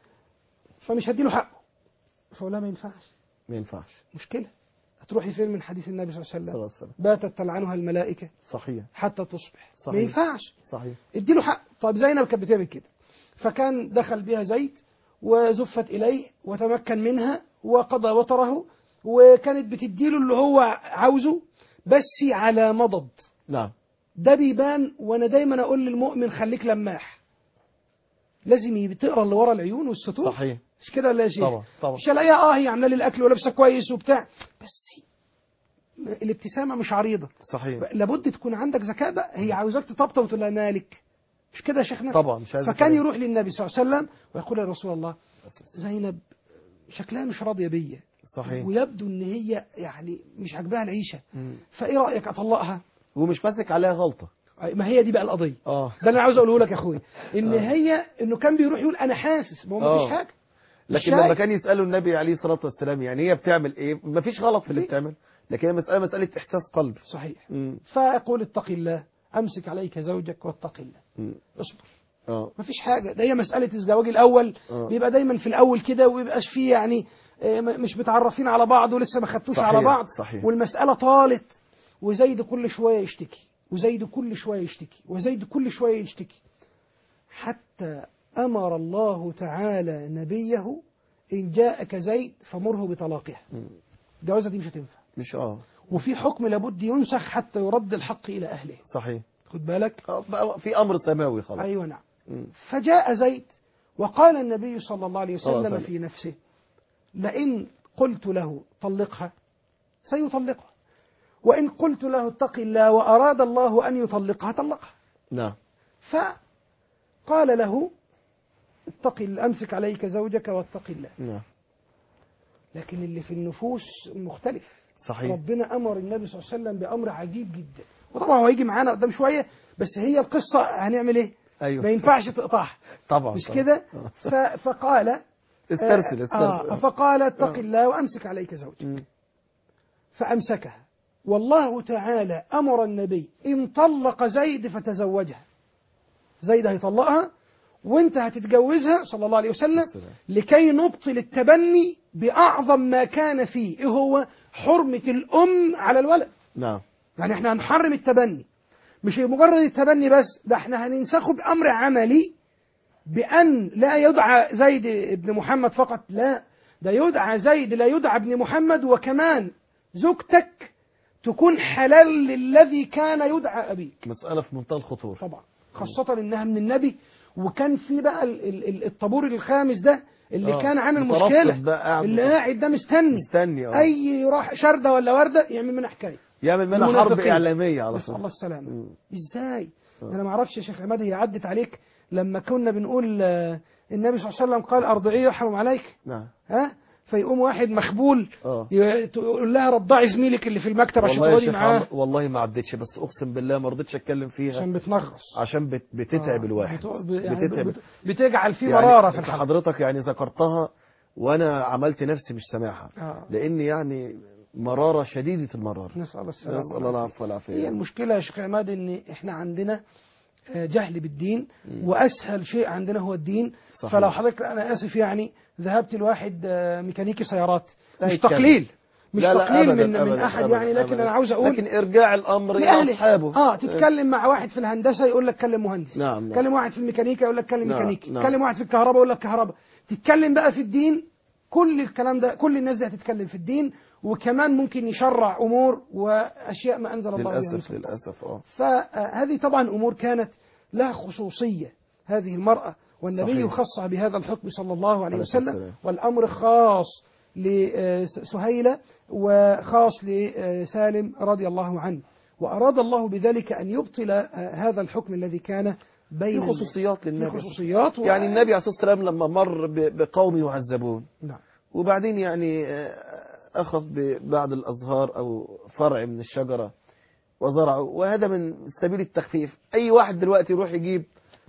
فمش هديله حقه فاقول لها ما ينفعش ما ينفعش مشكله هتروحي فين من حديث النبي صلى الله عليه صلى وسلم الله عليه وسلم باتت تلعنها الملائكه صحيح حتى تصبح صحيح. ما ينفعش صحيح اديله حق طيب زينب كانت بتعمل كده فكان دخل بها زيد وزفت اليه وتمكن منها وقضى وطره وكانت بتديله اللي هو عاوزه بس على مضض نعم ده بيبان وانا دايما اقول للمؤمن خليك لماح لازم يبقى تقرا اللي ورا العيون والسطور صحيح مش كده ولا يا شيخ طبعا طبعا مش الاقيها اه هي عامله لي الاكل ولابسه كويس وبتاع بس الابتسامه مش عريضه صحيح لابد تكون عندك ذكاء بقى هي عاوزاك تطبطب وتقول لها مالك مش كده يا شيخنا طبعا مش عايز فكان كلام. يروح للنبي صلى الله عليه وسلم ويقول يا رسول الله زينب شكلها مش راضيه بيا صحيح ويبدو ان هي يعني مش عاجباها العيشه مم. فايه رايك اطلقها ومش ماسك عليها غلطة ما هي دي بقى القضيه اه ده اللي انا عاوز اقوله لك يا اخويا ان هي انه كان بيروح يقول انا حاسس ما هو آه. مفيش حاجه لكن الشاي. لما كان يسأله النبي عليه الصلاة والسلام يعني هي بتعمل ايه مفيش غلط في اللي بتعمل لكن هي مسألة مسألة إحساس قلبي صحيح مم. فاقول اتق الله امسك عليك زوجك واتق الله مم. اصبر اه مفيش حاجه ده هي مساله الزواج الاول آه. بيبقى دايما في الاول كده ويبقاش فيه يعني آه، م- مش متعرفين على بعض ولسه ما خدتوش صحيح، على بعض صحيح. والمساله طالت وزيد كل شويه يشتكي وزيد كل شويه يشتكي وزيد كل شويه يشتكي حتى امر الله تعالى نبيه ان جاءك زيد فمره بطلاقها مم. الجوازه دي مش هتنفع مش اه وفي حكم لابد ينسخ حتى يرد الحق الى اهله صحيح خد بالك آه، بقى في أمر سماوي خلاص ايوه نعم مم. فجاء زيد وقال النبي صلى الله عليه صلى الله عليه وسلم وسلم. في نفسه لئن قلت له طلقها سيطلقها وإن قلت له اتق الله وأراد الله أن يطلقها طلقها نعم فقال له اتق الله أمسك عليك زوجك واتق الله نعم لكن اللي في النفوس مختلف صحيح ربنا امر النبي صلى الله عليه وسلم بامر عجيب جدا وطبعا هو هيجي معانا قدام شويه بس هي القصه هنعمل ايه؟ ما ايوه ينفعش تقطعها طبعا مش طبعاً. كده؟ آه. ف- فقال استرسل آه استرسل فقال اتق الله وامسك عليك زوجك مم. فامسكها والله تعالى امر النبي ان طلق زيد فتزوجها زيد هيطلقها وانت هتتجوزها صلى الله عليه وسلم السلام. لكي نبطل التبني باعظم ما كان فيه ايه هو حرمه الام على الولد نعم يعني احنا هنحرم التبني مش مجرد التبني بس ده احنا هننسخه بامر عملي بان لا يدعى زيد ابن محمد فقط لا ده يدعى زيد لا يدعى ابن محمد وكمان زوجتك تكون حلال للذي كان يدعى ابيك مسألة في منتهى الخطورة طبعا خاصة انها من النبي وكان في بقى ال- ال- ال- الطابور الخامس ده اللي آه، كان عامل مترصد مشكلة بقى قاعد اللي قاعد ده مستني مستني اه اي راح شردة ولا وردة يعمل منها حكاية يعمل منها حرب المنافقين. إعلامية على نسأل طول الله السلامة مم. ازاي آه. ده انا ما اعرفش يا شيخ عماد هي عدت عليك لما كنا بنقول آه، النبي صلى الله عليه وسلم قال ارضعيه يحرم عليك نعم ها فيقوم واحد مخبول اه ي- تقول لها رضعي زميلك اللي في المكتب عشان والله يا تقعدي شيخ معاه عم- والله ما عدتش بس اقسم بالله ما رضيتش اتكلم فيها عشان بتنغص عشان بت- بتتعب آه، الواحد بت- ب- يعني بتتعب بت- بتجعل فيه يعني مرارة في أنت الحلقة حضرتك يعني ذكرتها وانا عملت نفسي مش سامعها آه. لان يعني مرارة شديدة المرارة نسأل الله السلامة نسأل الله العفو والعافية هي المشكلة يا شيخ عماد ان احنا عندنا آه، جهل بالدين مم. واسهل شيء عندنا هو الدين صحيح. فلو حضرتك انا اسف يعني ذهبت لواحد آه، ميكانيكي سيارات لا مش يتكلم. تقليل مش لا لا تقليل أبداً من من أبداً احد أبداً يعني لكن أبداً. انا عاوز اقول لكن ارجاع الامر الى لأهل اصحابه اه تتكلم مع واحد في الهندسه يقول لك كلم مهندس نعم، نعم. تكلم واحد في الميكانيكا يقول لك كلم نعم، ميكانيكي نعم. تكلم واحد في الكهرباء يقول لك كهرباء تتكلم بقى في الدين كل الكلام ده كل الناس دي هتتكلم في الدين وكمان ممكن يشرع امور واشياء ما انزل الله بها من للاسف سلطان. للاسف اه فهذه طبعا امور كانت لها خصوصيه هذه المراه والنبي صحيح. خص بهذا الحكم صلى الله عليه عليه وسلم السلام. والامر خاص لسهيله وخاص لسالم رضي الله عنه واراد الله بذلك ان يبطل هذا الحكم الذي كان بين في خصوصيات الناس. للنبي في خصوصيات و... يعني النبي عليه الصلاه والسلام لما مر ب- بقوم يعذبون نعم وبعدين يعني آه، اخذ ببعض الازهار او فرع من الشجره وزرعه وهذا من سبيل التخفيف اي واحد دلوقتي يروح يجيب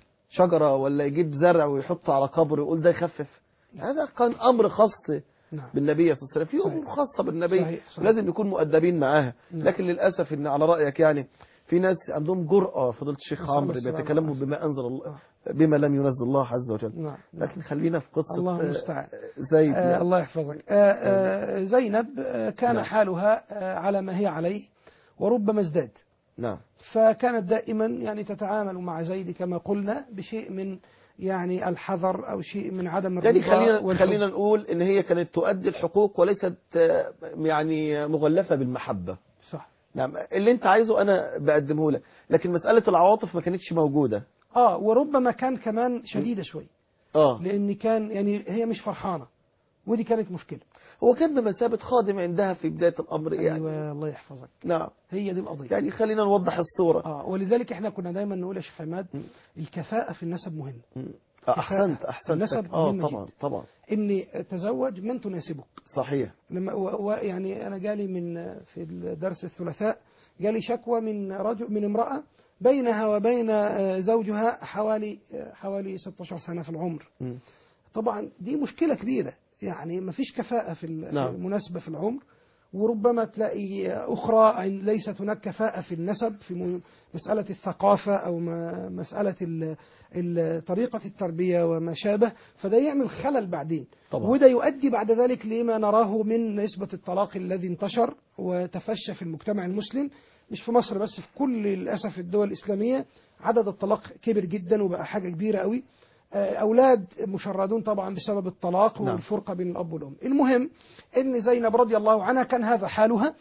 شجره ولا يجيب زرع ويحطه على قبر ويقول ده يخفف هذا كان امر خاص نعم بالنبي صلى الله عليه وسلم في صحيح. امور خاصه بالنبي صحيح، صحيح. لازم نكون مؤدبين معاها نعم. لكن للاسف ان على رايك يعني في ناس عندهم جرأة فضيلة الشيخ نسأل الله عمرو السلامة بيتكلموا والعافية. بما أنزل الله آه. بما لم ينزل الله عز وجل نعم نعم. لكن خلينا في قصة الله آه، المستعان. زيد آه يعني. الله يحفظك آه آه زينب آه كان نعم. حالها آه على ما هي عليه وربما ازداد نعم فكانت دائما يعني تتعامل مع زيد كما قلنا بشيء من يعني الحذر او شيء من عدم الرضا يعني خلينا والحب. خلينا نقول ان هي كانت تؤدي الحقوق وليست آه، يعني مغلفة بالمحبة صح نعم اللي انت عايزه انا بقدمه لك لكن مسألة العواطف ما كانتش موجودة اه وربما كان كمان شديده شوي اه لان كان يعني هي مش فرحانه ودي كانت مشكله هو كان بمثابة خادم عندها في بداية الأمر يعني ايوه الله يحفظك نعم هي دي القضيه يعني خلينا نوضح الصورة اه ولذلك احنا كنا دايما نقول يا شيخ عماد م. الكفاءه في النسب مهمه مم. آه، أحسنت أحسنت النسب اه مهمة طبعا جدا. طبعا اني تزوج من تناسبك صحيح لما و و يعني انا جالي من في الدرس الثلاثاء جالي شكوى من رجل من امراه بينها وبين آه، زوجها حوالي آه، حوالي 16 سنه في العمر مم. طبعا دي مشكله كبيره يعني ما فيش كفاءه في ال- في نعم. المناسبه في العمر وربما تلاقي أخرى عن- ليست هناك كفاءة في النسب في م- مسألة الثقافة أو ما- مسألة ال- ال- طريقة التربية وما شابه فده يعمل خلل بعدين طبعا. وده يؤدي بعد ذلك لما نراه من نسبة الطلاق الذي انتشر وتفشى في المجتمع المسلم مش في مصر بس في كل للأسف الدول الإسلامية عدد الطلاق كبر جدا وبقى حاجة كبيرة قوي آه، أولاد مشردون طبعا بسبب الطلاق نعم. والفرقة بين الأب والأم المهم أن زينب رضي الله عنها كان هذا حالها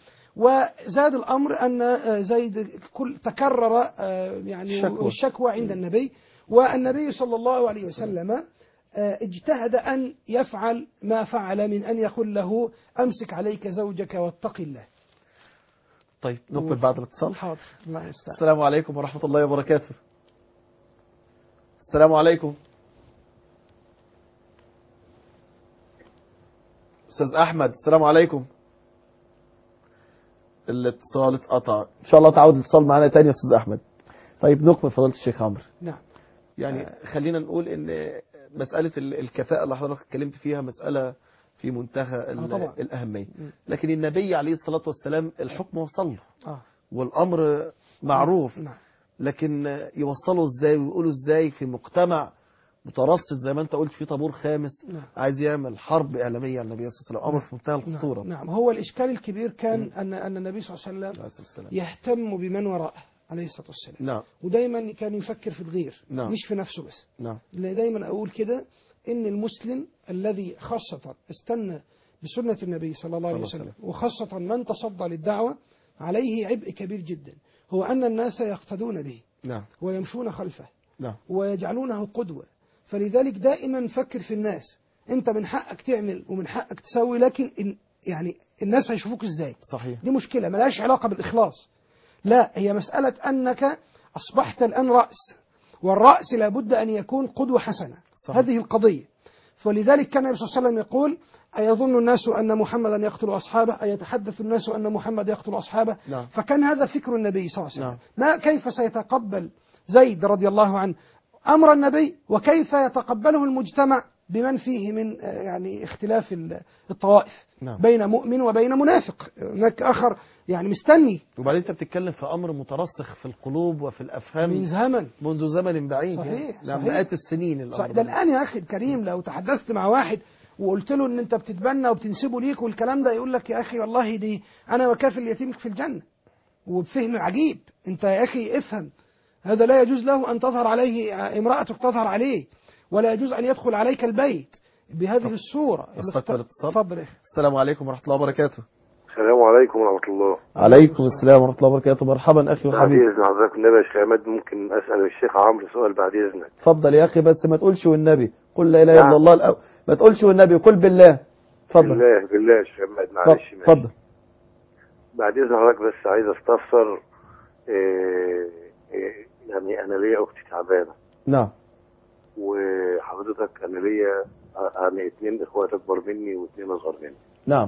وزاد الأمر أن آه، زيد كل تكرر آه، يعني الشكوى. الشكوى عند النبي والنبي صلى الله عليه وسلم آه، اجتهد أن يفعل ما فعل من أن يقول له أمسك عليك زوجك واتق الله طيب نقبل بعد الاتصال حاضر الله يستعان السلام عليكم ورحمة الله وبركاته السلام عليكم أستاذ أحمد السلام عليكم الاتصال اتقطع ان شاء الله تعود الاتصال معانا تاني يا استاذ احمد طيب نكمل فضيله الشيخ عمرو نعم يعني خلينا نقول ان مساله ال- الكفاءه اللي حضرتك اتكلمت فيها مساله في منتهى ال- آه طبعا. الاهميه مم. لكن النبي عليه الصلاه والسلام الحكم وصل له اه والامر معروف نعم لكن يوصلوا ازاي ويقولوا ازاي في مجتمع مترصد زي ما انت قلت في طابور خامس نعم عايز يعمل حرب اعلاميه على النبي صلى الله عليه وسلم امر في منتهى نعم, الخطوره نعم هو الإشكال الكبير كان أن أن النبي صلى الله عليه وسلم عليه الصلاة والسلام. يهتم بمن وراءه عليه الصلاة والسلام نعم ودايما كان يفكر في الغير نعم. مش في نفسه بس نعم اللي دايما أقول كده إن المسلم الذي خاصة استنى بسنة النبي صلى الله عليه صلى الله وسلم وخاصة من تصدى للدعوة عليه عبء كبير جدا هو أن الناس يقتدون به نعم ويمشون خلفه نعم ويجعلونه قدوة فلذلك دائما فكر في الناس انت من حقك تعمل ومن حقك تسوي لكن إن يعني الناس هيشوفوك ازاي صحيح دي مشكلة ملهاش علاقة بالإخلاص لا هي مسألة أنك أصبحت الآن رأس والرأس لابد أن يكون قدوة حسنة صح. هذه القضية فلذلك كان النبي صلى الله عليه وسلم يقول أيظن الناس أن محمدا يقتل أصحابه أيتحدث الناس أن محمد يقتل أصحابه نعم. فكان هذا فكر النبي صلى الله عليه وسلم نعم. ما كيف سيتقبل زيد رضي الله عنه أمر النبي وكيف يتقبله المجتمع بمن فيه من آه، يعني اختلاف ال- الطوائف نعم. بين مؤمن وبين منافق هناك آخر يعني مستني وبعدين انت بتتكلم في امر مترسخ في القلوب وفي الافهام من زمن منذ زمن بعيد صحيح، يعني. نعم صحيح. مئات السنين الامر صح ده الآن يا أخي الكريم لو تحدثت مع واحد وقلت له ان انت بتتبنى وبتنسبه ليك والكلام ده يقول لك يا اخي والله دي انا وكافل يتيمك في الجنه وبفهم عجيب انت يا اخي افهم هذا لا يجوز له ان تظهر عليه امرأتك تظهر عليه ولا يجوز ان يدخل عليك البيت بهذه الصورة استكبر الاتصال. اتفضل يا اخي السلام عليكم ورحمه الله وبركاته السلام عليكم ورحمة الله عليكم السلام ورحمه الله وبركاته مرحبا اخي بعد وحبيبي إذن حضرتك النبي يا شيخ عماد ممكن أسأل الشيخ عمرو سؤال بعد إذنك اتفضل يا اخي بس ما تقولش والنبي قل لا اله الا نعم. الله الأول. ما تقولش والنبي قل بالله اتفضل بالله بالله يا شيخ عماد اتفضل معلش ماشي. اتفضل بعد إذن حضرتك بس عايز أستفسر إيه إيه يعني أنا ليا أختي تعبانة نعم وحضرتك أنا ليا آه، يعني اتنين إخوات أكبر مني واتنين أصغر مني نعم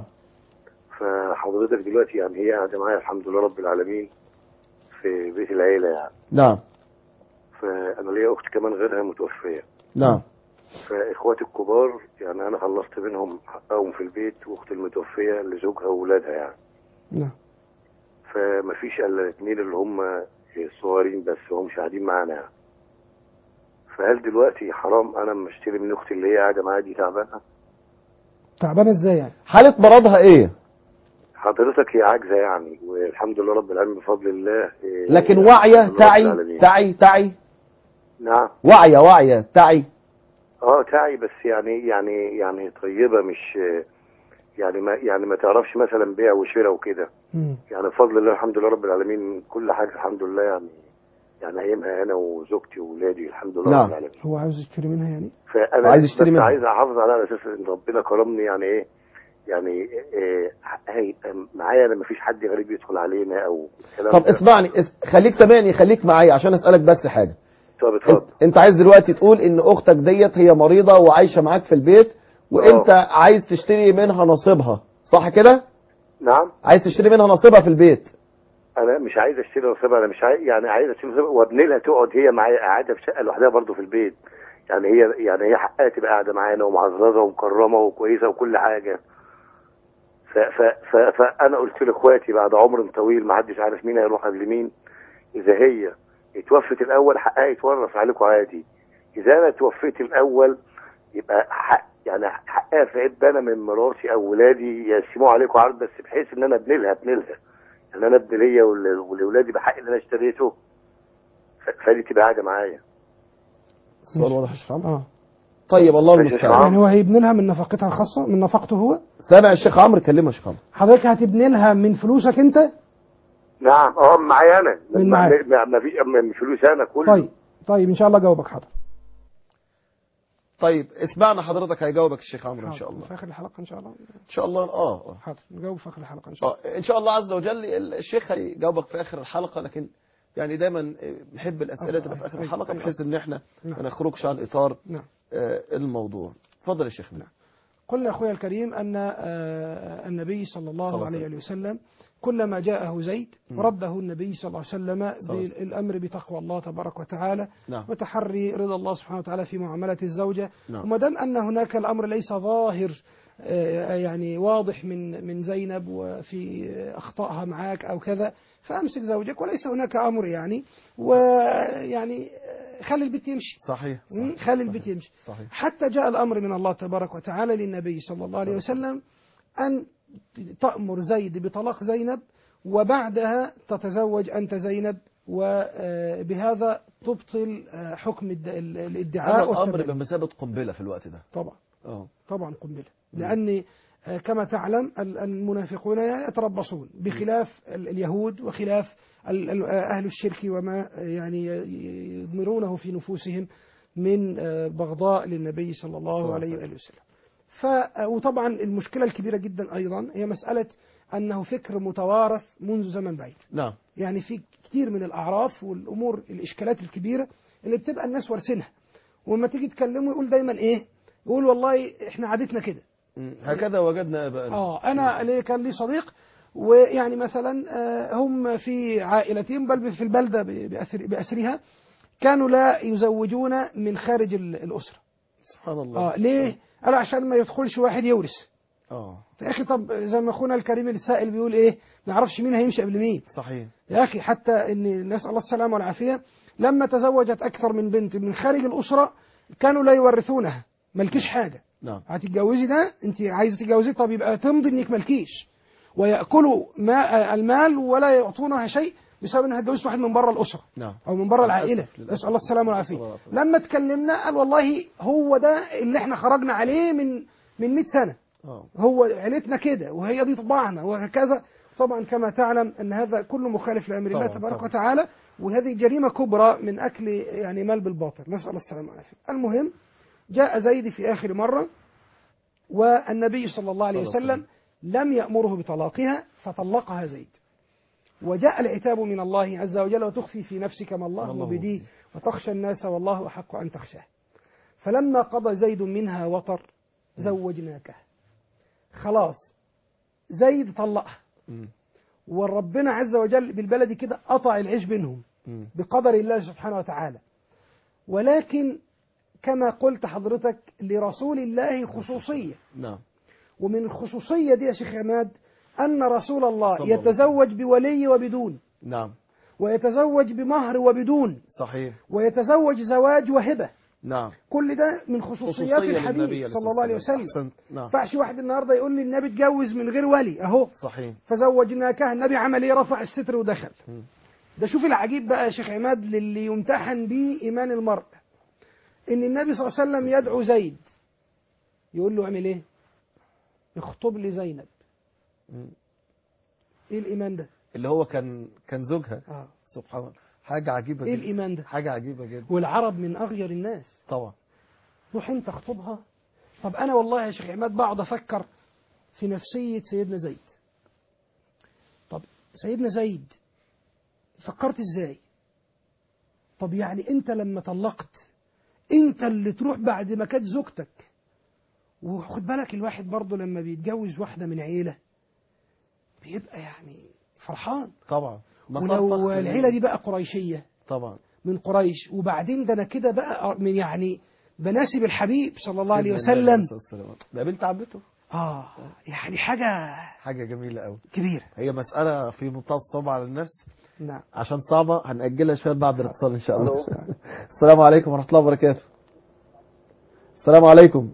فحضرتك دلوقتي يعني هي قاعدة معايا الحمد لله رب العالمين في بيت العيلة يعني نعم فأنا ليا أخت كمان غيرها متوفية نعم فاخواتي الكبار يعني انا خلصت منهم حقهم في البيت واختي المتوفيه لزوجها واولادها يعني نعم فما فيش الا الاثنين اللي هم الصغيرين بس هم مش قاعدين معانا يعني. فهل دلوقتي حرام انا لما اشتري من اختي اللي هي قاعده معايا دي تعبانه تعبانة ازاي يعني حاله مرضها ايه حضرتك هي عاجزه يعني والحمد لله رب العالمين بفضل الله إيه، لكن الحمد واعيه لله رب تعي العالمين. تعي تعي نعم واعيه واعيه تعي اه تعي بس يعني يعني يعني طيبه مش يعني ما يعني ما تعرفش مثلا بيع وشراء وكده مم. يعني بفضل الله الحمد لله رب العالمين كل حاجه الحمد لله يعني يعني ايامها انا وزوجتي واولادي الحمد لله نعم. رب العالمين هو عاوز يشتري منها يعني فانا عايز يشتري بس منها. عايز احافظ عليها على اساس ان ربنا كرمني يعني ايه يعني إيه حقها يبقى معايا انا ما فيش حد غريب يدخل علينا او الكلام طب ده. اسمعني اس... خليك سامعني خليك معايا عشان اسالك بس حاجه طب انت, اتفضل انت عايز دلوقتي تقول ان اختك ديت هي مريضه وعايشه معاك في البيت وانت عايز تشتري منها نصيبها صح كده نعم عايز تشتري منها نصيبها في البيت انا مش عايز اشتري نصيبها انا مش عايز يعني عايز اشتري نصيبها وابني لها تقعد هي معايا قاعده في شقه لوحدها برضه في البيت يعني هي يعني هي حقها تبقى قاعده معانا ومعززه ومكرمه وكويسه وكل حاجه ف ف ف فانا قلت لاخواتي بعد عمر طويل ما حدش عارف مين هيروح قبل مين اذا هي اتوفت الاول حقها يتورث عليكم عادي اذا انا اتوفيت الاول يبقى حق يعني حقها في عيب انا من مراتي او ولادي يقسموه عليكم عرض بس بحيث ان انا ابني لها ابني لها يعني انا ابني ليا ول- ولاولادي بحق اللي انا اشتريته ف- فدي تبقى قاعده معايا السؤال واضح يا شيخ عمرو اه طيب الله ماشي يا شيخ المستعان يعني هو هيبني لها من نفقتها الخاصة من نفقته هو سامع الشيخ عمرو كلمه يا شيخ عمرو حضرتك هتبني لها من فلوسك انت نعم اه معايا انا من ما- معاك. ما ما فيش من فلوس انا كله طيب طيب ان شاء الله جاوبك حاضر طيب اسمعنا حضرتك هيجاوبك الشيخ عمرو ان شاء الله في اخر الحلقة ان شاء الله ان شاء الله اه اه حاضر نجاوب في اخر الحلقة ان شاء الله اه ان شاء الله عز وجل الشيخ هيجاوبك في اخر الحلقه لكن يعني دايما نحب الاسئله آه، تبقى في اخر أيوة، الحلقه أيوة. بحيث ان احنا نعم. ما نخرجش عن اطار نعم آه، الموضوع اتفضل يا شيخنا قلنا أخوي الكريم أن آه، النبي صلى الله صلى الله عليه عليه وسلم كلما جاءه زيد مم. رده النبي صلى الله عليه وسلم الله عليه وسلم. بالأمر بتقوى الله تبارك وتعالى نعم وتحري رضا الله سبحانه وتعالى في معاملة الزوجة نعم وما دام أن هناك الأمر ليس ظاهر آه، يعني واضح من من زينب وفي أخطائها معك أو كذا فأمسك زوجك وليس هناك أمر يعني ويعني آه، خلي البيت يمشي صحيح مم، صحيح. خلي البيت يمشي صحيح حتى جاء الأمر من الله تبارك وتعالى للنبي صلى الله عليه وسلم أن تأمر زيد بطلاق زينب وبعدها تتزوج أنت زينب وبهذا تبطل آه، حكم الد- ال- هذا الادعاء الامر والتبني. بمثابه قنبله في الوقت ده طبعا اه طبعا قنبلة مم. لأن آه، كما تعلم ال- المنافقون يتربصون بخلاف ال- اليهود وخلاف ال- ال- آه، أهل الشرك وما آه، يعني يضمرونه في نفوسهم من آه، بغضاء للنبي صلى صلى الله الله عليه عليه وآله وسلم ف آه، وطبعا المشكلة الكبيرة جدا أيضا هي مسألة أنه فكر متوارث منذ زمن بعيد نعم يعني في كتير من الأعراف والأمور الإشكالات الكبيرة اللي بتبقى الناس وارثينها ولما تيجي تكلمه يقول دايما إيه يقول والله إحنا عادتنا كده مم. هكذا وجدنا اباءنا اه انا ليه كان لي صديق ويعني مثلا آه، هم في عائلتهم بل في البلده ب- بأسر باسرها كانوا لا يزوجون من خارج ال- الاسره سبحان الله اه ليه قال عشان ما يدخلش واحد يورث اه يا اخي طب زي ما اخونا الكريم السائل بيقول ايه ما يعرفش مين هيمشي قبل مين صحيح يا اخي حتى ان نسال الله السلامه والعافيه لما تزوجت اكثر من بنت من خارج الاسره كانوا لا يورثونها ملكيش حاجه نعم هتتجوزي ده انت عايزه تتجوزي طب يبقى تمضي انك مالكيش وياكلوا ما المال ولا يعطونها شيء بسبب انها اتجوزت واحد من بره الاسره نعم او من بره للأسف- العائله للأسف. نسال الله السلامه والعافيه الله يعافيك. لما اتكلمنا قال والله هو ده اللي احنا خرجنا عليه من من 100 سنه اه هو عيلتنا كده وهي دي طباعنا وهكذا طبعا كما تعلم ان هذا كله مخالف لامر الله طبعاً، تبارك طبعاً. وتعالى وهذه جريمه كبرى من اكل يعني مال بالباطل نسال الله السلامه والعافيه المهم جاء زيد في اخر مره والنبي صلى الله عليه صلى الله عليه وسلم لم يامره بطلاقها فطلقها زيد وجاء العتاب من الله عز وجل وتخفي في نفسك ما الله والله مبديه وتخشى الناس والله احق ان تخشاه فلما قضى زيد منها وطر زوجناكه خلاص زيد طلقها مم. وربنا عز وجل بالبلد كده قطع العيش بينهم مم. بقدر الله سبحانه وتعالى ولكن كما قلت حضرتك لرسول الله خصوصية نعم ومن الخصوصية دي يا شيخ عماد أن رسول الله صلى الله عليه يتزوج بولي وبدون نعم ويتزوج بمهر وبدون صحيح ويتزوج زواج وهبة نعم كل ده من خصوصيات خصوصية الحبيب للنبي صلى الله عليه وسلم أحسنت. نعم ينفعش واحد النهارده يقول لي النبي اتجوز من غير ولي اهو صحيح فزوجناكها النبي عمل ايه رفع الستر ودخل مم. ده شوف العجيب بقى يا شيخ عماد للي يمتحن به ايمان المرء ان النبي صلى الله عليه وسلم يدعو زيد يقول له اعمل ايه اخطب لي زينب مم. ايه الايمان ده اللي هو كان كان زوجها اه سبحان الله حاجة عجيبة ايه جدا الايمان ده حاجة عجيبة جدا والعرب من اغير الناس طبعا روح انت اخطبها طب انا والله يا شيخ عماد بقعد افكر في نفسيه سيدنا زيد طب سيدنا زيد فكرت ازاي طب يعني انت لما طلقت انت اللي تروح بعد ما كانت زوجتك وخد بالك الواحد برضه لما بيتجوز واحده من عيله بيبقى يعني فرحان طبعا مسار ولو فخر العيله دي بقى قريشيه طبعا من قريش وبعدين ده انا كده بقى من يعني بناسب الحبيب صلى الله عليه سيدنا النبي عليه وسلم الصلاة والسلام. ده بنت عمته اه يعني حاجه حاجة جميلة قوي كبيره هي مسألة في منتهى الصعوبة على النفس نعم عشان صعبة هنأجلها شوية بعد الاتصال إن شاء الله ألو. السلام عليكم ورحمة الله وبركاته السلام عليكم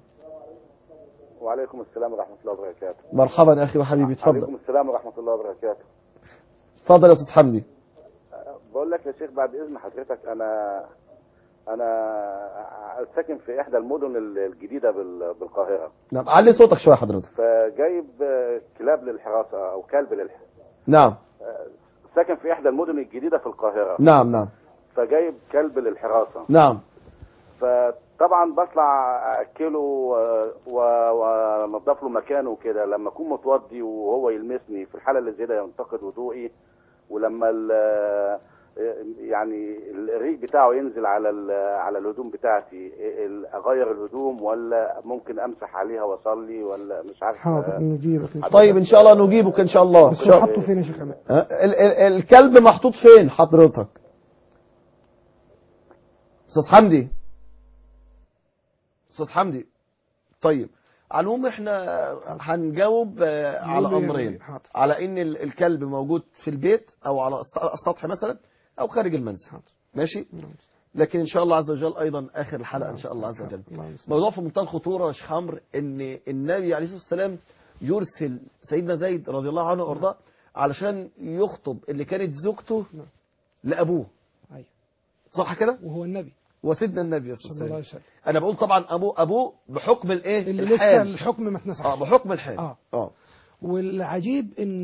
وعليكم السلام ورحمة الله وبركاته مرحبا أخي وحبيبي اتفضل عليكم السلام ورحمة الله وبركاته اتفضل يا أستاذ حمدي بقول لك يا شيخ بعد إذن حضرتك أنا أنا ساكن في إحدى المدن الجديدة بال- بالقاهرة نعم علي صوتك شوية حضرتك فجايب كلاب للحراسة أو كلب للحراسة نعم ساكن في إحدى المدن الجديدة في القاهرة نعم نعم فجايب كلب للحراسة نعم فطبعا بطلع اكله و- و- وانضف له مكانه وكده لما اكون متوضي وهو يلمسني في الحاله اللي زي ده ينتقد وضوئي ولما ال- يعني الريق بتاعه ينزل على ال- على الهدوم بتاعتي ال- اغير الهدوم ولا ممكن امسح عليها واصلي ولا مش عارف حاضر نجيبك إن شاء الله. طيب ان شاء الله نجيبك ان شاء الله بس إن شاء هو الله. حطه فين يا شيخ عماد ها؟ ال- ال- الكلب محطوط فين حضرتك استاذ حمدي استاذ حمدي طيب على العموم احنا هنجاوب آه، على نقول له امرين يعني حاضر. على ان ال- الكلب موجود في البيت او على الس- السطح مثلا او خارج المنزل ماشي لكن ان شاء الله عز وجل ايضا اخر الحلقه ان شاء الله عز وجل الله المستعان. موضوع في منتهى الخطوره يا شيخ عمرو ان النبي عليه الصلاه والسلام يرسل سيدنا زيد رضي الله عنه وارضاه علشان يخطب اللي كانت زوجته نعم. لابوه أيوة. صح كده وهو النبي وسيدنا النبي صلى صلى الله الله عليه عليه وسلم وسلم انا بقول طبعا ابوه ابوه بحكم الايه اللي لسه الحال الحكم ما اتنسخش اه بحكم الحال آه. اه والعجيب ان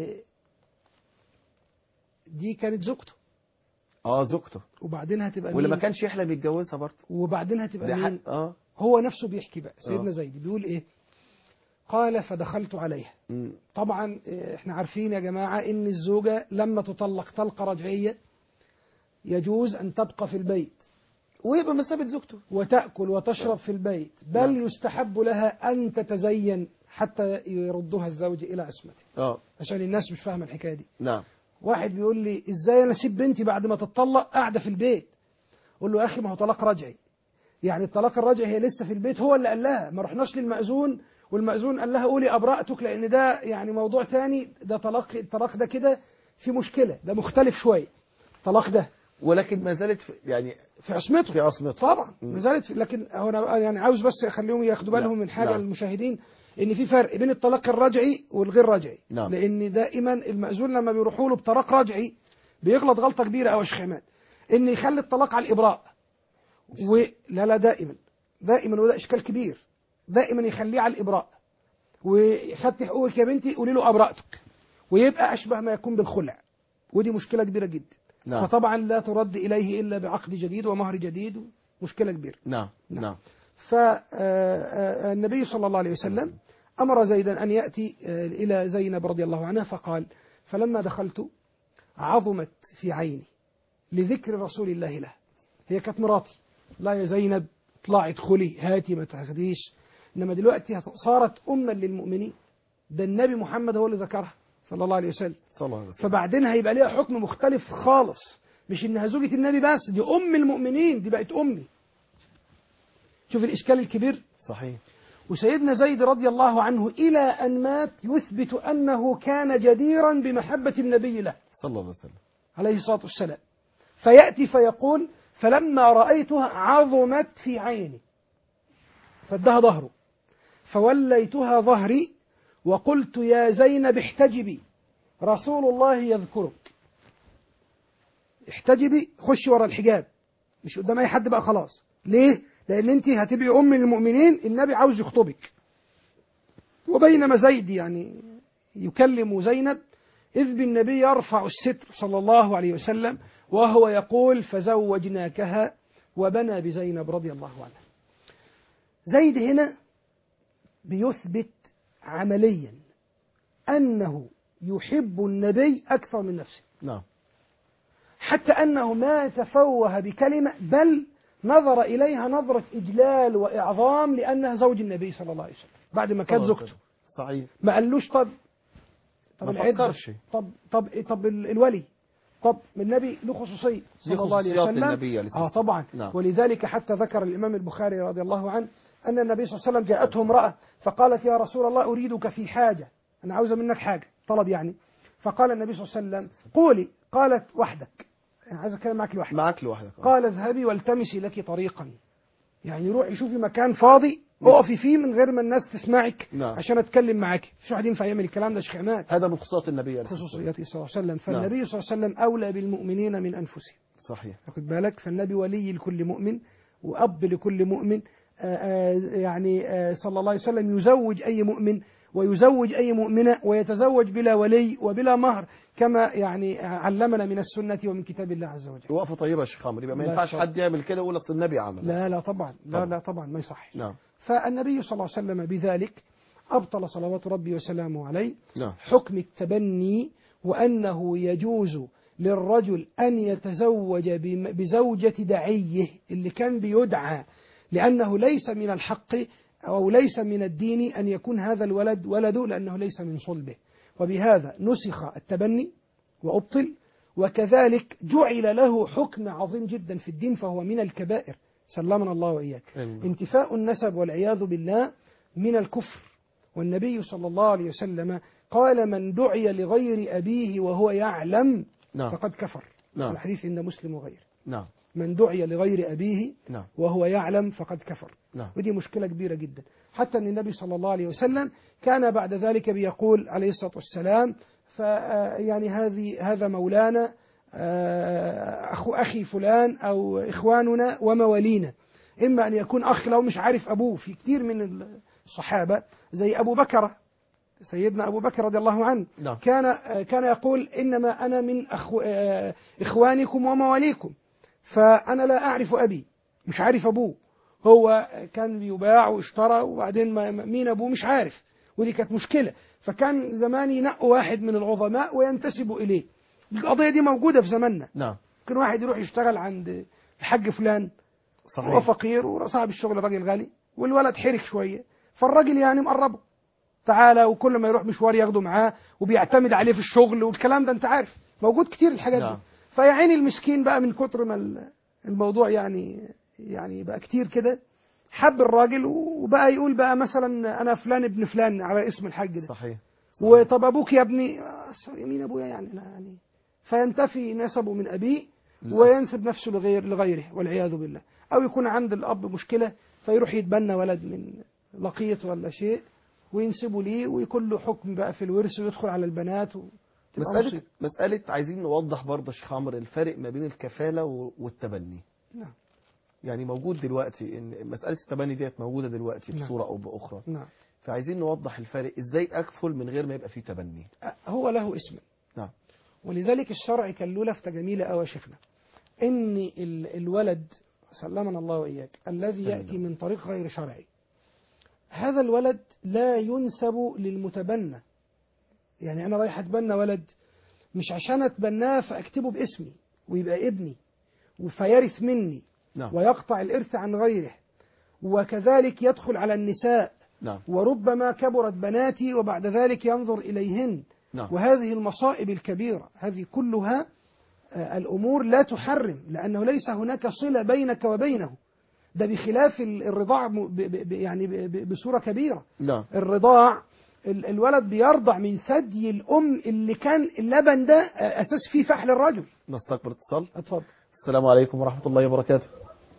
دي كانت زوجته اه زوجته وبعدين هتبقى واللي ما مين كانش يحلم يتجوزها برضه وبعدين هتبقى ده مين حق اه هو نفسه بيحكي بقى سيدنا آه. زيد بيقول ايه قال فدخلت عليها مم. طبعا آه، احنا عارفين يا جماعة ان الزوجة لما تطلق طلقة رجعية يجوز ان تبقى في البيت ويبقى مثابه زوجته وتأكل وتشرب في البيت بل نعم. يستحب لها أن تتزين حتى يردها الزوج إلى عصمته اه عشان الناس مش فاهمة الحكاية دي نعم واحد بيقول لي إزاي أنا أسيب بنتي بعد ما تتطلق قاعدة في البيت أقول له يا أخي ما هو طلاق رجعي يعني الطلاق الرجعي هي لسه في البيت هو اللي قال لها ما رحناش للمأذون والمأذون قال لها قولي أبرأتك لأن ده يعني موضوع تاني ده طلاق الطلاق ده كده في مشكلة ده مختلف شوية الطلاق ده ولكن ما زالت في يعني في عصمته في عصمته طبعا مم. ما زالت لكن هو انا يعني عاوز بس اخليهم ياخدوا بالهم نعم. من حاجه نعم. للمشاهدين ان في فرق بين الطلاق الرجعي والغير رجعي نعم. لان دائما المأذون لما بيروحوا له بطلاق رجعي بيغلط غلطه كبيره قوي يا شيخ عماد ان يخلي الطلاق على الابراء ولا لا دائما دائما وده اشكال كبير دائما يخليه على الابراء وخدت حقوقك يا بنتي قولي له ابرأتك ويبقى اشبه ما يكون بالخلع ودي مشكله كبيره جدا نعم فطبعا لا ترد إليه إلا بعقد جديد ومهر جديد مشكلة كبيرة نعم نعم. نعم فالنبي صلى الله عليه وسلم أمر زيدا أن يأتي آه، إلى زينب رضي الله عنها فقال فلما دخلت عظمت في عيني لذكر رسول الله له هي كانت مراتي لا يا زينب اطلعي ادخلي هاتي ما تاخديش إنما دلوقتي هت- صارت أما للمؤمنين ده النبي محمد هو اللي ذكرها صلى الله عليه وسلم صلى الله عليه وسلم فبعدين هيبقى ليها حكم مختلف خالص مش انها زوجة النبي بس دي ام المؤمنين دي بقت امي شوف الاشكال الكبير صحيح وسيدنا زيد رضي الله عنه الى ان مات يثبت انه كان جديرا بمحبة النبي له صلى الله عليه وسلم عليه الصلاة والسلام فيأتي فيقول فلما رأيتها عظمت في عيني فادها ظهره فوليتها ظهري وقلت يا زينب احتجبي رسول الله يذكرك احتجبي خشي ورا الحجاب مش قدام اي حد بقى خلاص ليه لان انت هتبقي ام المؤمنين النبي عاوز يخطبك وبينما زيد يعني يكلم زينب إذ بالنبي يرفع الستر صلى الله عليه وسلم وهو يقول فزوجناكها وبنى بزينب رضي الله عنها زيد هنا بيثبت عمليا أنه يحب النبي أكثر من نفسه نعم حتى أنه ما تفوه بكلمة بل نظر إليها نظرة إجلال وإعظام لأنها زوج النبي صلى الله عليه وسلم بعد ما صلى كانت الله عليه زوجته وسلم. صحيح ما قالوش طب طب ما العدة فكرش. طب طب طب ال- الولي طب النبي له خصوصية صلى دي الله عليه خصوصيات وسلم للنبي عليه الصلاة اه والسلام. طبعا نعم. ولذلك حتى ذكر الإمام البخاري رضي الله عنه أن النبي صلى الله عليه وسلم جاءته امرأة فقالت يا رسول الله أريدك في حاجة أنا عاوزة منك حاجة طلب يعني فقال النبي صلى الله عليه وسلم قولي قالت وحدك أنا عايز أتكلم معك لوحدك معك لوحدك آه. قال اذهبي والتمسي لك طريقا يعني روحي شوفي مكان فاضي اقفي فيه من غير ما الناس تسمعك نعم. عشان اتكلم معاك مش واحد ينفع يعمل الكلام ده يا شيخ عماد هذا من خصوصيات النبي عليه الصلاة والسلام. خصوصياته صلى الله عليه وسلم فالنبي صلى الله عليه وسلم اولى بالمؤمنين من انفسهم صحيح واخد بالك فالنبي ولي لكل مؤمن واب لكل مؤمن آه، آه، يعني آه، صلى الله عليه وسلم يزوج اي مؤمن ويزوج اي مؤمنه ويتزوج بلا ولي وبلا مهر كما يعني علمنا من السنه ومن كتاب الله عز وجل وقفة طيبة يا شيخ عمرو يبقى ما لا ينفعش شك. حد يعمل كده ويقول اصل النبي عمل لا لا طبعا لا طبعا. لا طبعا ما يصحش نعم فالنبي صلى الله عليه وسلم بذلك أبطل صلوات ربي وسلامه عليه نعم حكم التبني وأنه يجوز للرجل أن يتزوج بم- بزوجة دعيه اللي كان بيدعى لأنه ليس من الحق أو ليس من الدين أن يكون هذا الولد ولده لأنه ليس من صلبه وبهذا نسخ التبني وأبطل وكذلك جعل له حكم عظيم جدا في الدين فهو من الكبائر سلمنا الله وإياك آمين. انتفاء النسب والعياذ بالله من الكفر والنبي صلى الله عليه وسلم قال من دعي لغير أبيه وهو يعلم نعم فقد كفر نعم. الحديث عند مسلم وغيره نعم من دعي لغير أبيه نعم وهو يعلم فقد كفر نعم ودي مشكلة كبيرة جدا حتى أن النبي صلى الله عليه وسلم كان بعد ذلك بيقول عليه الصلاة والسلام ف يعني هذه هذا مولانا آه، أخو أخي فلان أو إخواننا وموالينا إما أن يكون أخ لو مش عارف أبوه في كتير من الصحابة زي أبو بكر سيدنا أبو بكر رضي الله عنه نعم كان آه، كان يقول إنما أنا من أخو آه، إخوانكم ومواليكم فأنا لا أعرف أبي مش عارف أبوه هو كان بيباع واشترى وبعدين ما ما- مين أبوه مش عارف ودي كانت مشكلة فكان زمان ينقوا واحد من العظماء وينتسبوا إليه القضية دي موجودة في زماننا نعم كان واحد يروح يشتغل عند الحاج فلان هو صحيح فقير وصاحب الشغل راجل غني والولد حرك شوية فالراجل يعني مقربه تعالى وكل ما يروح مشوار ياخده معاه وبيعتمد عليه في الشغل والكلام ده انت عارف موجود كتير الحاجات نعم. دي فيا عيني المسكين بقى من كتر ما ال- الموضوع يعني يعني بقى كتير كده حب الراجل وبقى يقول بقى مثلا انا فلان ابن فلان على اسم الحاج ده صحيح وطب ابوك يا ابني آه، يمين ابويا يعني لا يعني فينتفي نسبه من ابيه للأسف. وينسب نفسه لغير لغيره والعياذ بالله او يكون عند الاب مشكله فيروح يتبنى ولد من لقيط ولا شيء وينسبه ليه ويكون له حكم بقى في الورث ويدخل على البنات وتبقى مسألة مصيبة. مسألة عايزين نوضح برضه يا شيخ عمرو الفرق ما بين الكفالة و- والتبني نعم يعني موجود دلوقتي ان مسألة التبني ديت موجودة دلوقتي نعم. بصورة او بأخرى نعم فعايزين نوضح الفرق ازاي اكفل من غير ما يبقى فيه تبني هو له اسم نعم. ولذلك الشرع كان له لفتة جميلة أوي يا شيخنا إن ال- الولد سلمنا الله وإياك الذي سلم يأتي الله. من طريق غير شرعي هذا الولد لا ينسب للمتبنى يعني أنا رايح أتبنى ولد مش عشان أتبناه فأكتبه باسمي ويبقى ابني فيرث مني نعم ويقطع الإرث عن غيره وكذلك يدخل على النساء نعم وربما كبرت بناتي وبعد ذلك ينظر إليهن نعم وهذه المصائب الكبيرة هذه كلها آه، الأمور لا تحرم لأنه ليس هناك صلة بينك وبينه ده بخلاف ال- الرضاع م- ب- ب- ب- يعني ب- ب- بصورة كبيرة نعم الرضاع ال- الولد بيرضع من ثدي الأم اللي كان اللبن ده آه، أساس فيه فحل الرجل نستقبل اتصال اتفضل السلام عليكم ورحمة الله وبركاته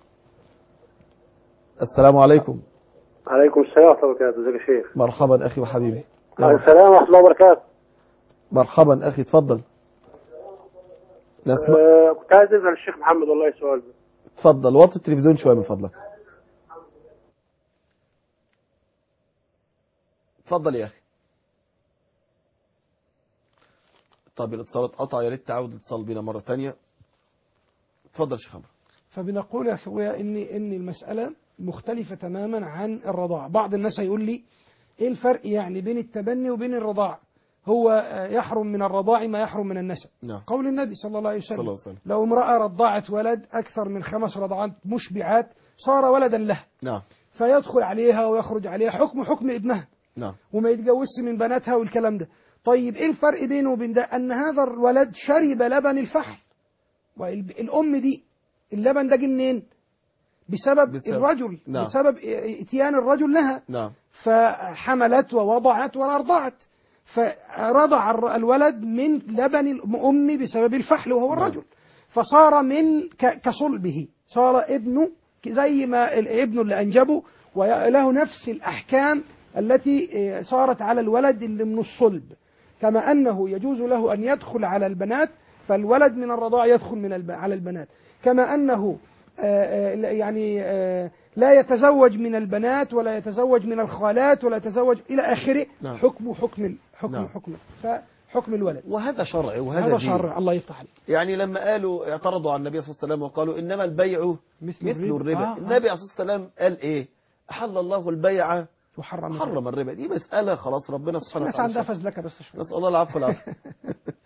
السلام عليكم عليكم السلام ورحمه الله وبركاته ازيك يا شيخ مرحبا أخي وحبيبي يا عليكم مرحبا. السلام ورحمه الله وبركاته مرحبا أخي تفضل نسمع آه كنت عايز اسال الشيخ محمد والله سؤال تفضل وطي التلفزيون شوية من فضلك تفضل يا أخي طب الاتصال اتقطع يا ريت تعود الاتصال بينا مرة ثانية اتفضل يا شيخ عمرو فبنقول يا اخويا ان ان المساله مختلفه تماما عن الرضاعه بعض الناس هيقول لي ايه الفرق يعني بين التبني وبين الرضاع هو آه، يحرم من الرضاع ما يحرم من النسب نعم قول النبي صلى الله عليه صلى وسلم الله عليه وسلم لو امراه رضعت ولد اكثر من خمس رضعات مشبعات صار ولدا لها نعم فيدخل عليها ويخرج عليها حكم حكم ابنها نعم وما يتجوزش من بناتها والكلام ده طيب ايه الفرق بينه وبين ده ان هذا الولد شرب لبن الفحل والام دي اللبن ده جه منين بسبب, بسبب- الرجل نعم. بسبب اتيان الرجل لها نعم فحملت ووضعت وارضعت فرضع الر- الولد من لبن الام بسبب الفحل وهو نعم. الرجل فصار من ك- كصلبه صار ابنه زي ما الابن اللي انجبه وله نفس الاحكام التي آه، صارت على الولد اللي من الصلب كما انه يجوز له ان يدخل على البنات فالولد من الرضاع يدخل من الب... على البنات كما انه آه، آه، يعني آه، لا يتزوج من البنات ولا يتزوج من الخالات ولا يتزوج الى اخره نعم. حكم حكم ال- حكم نعم. حكم فحكم الولد وهذا شرع وهذا هذا دين. شرع الله يفتح عليك يعني لما قالوا اعترضوا على النبي صلى الله عليه وسلم وقالوا إنما البيع مثل, مثل الربا آه، آه. النبي عليه الصلاة والسلام قال إيه أحل الله البيع وحرم الربا. حرم الربا دي مسألة خلاص ربنا سبحانه الناس وتعالى عندها شرع. فزلكه بس شويه نسأل الله العفو والعافية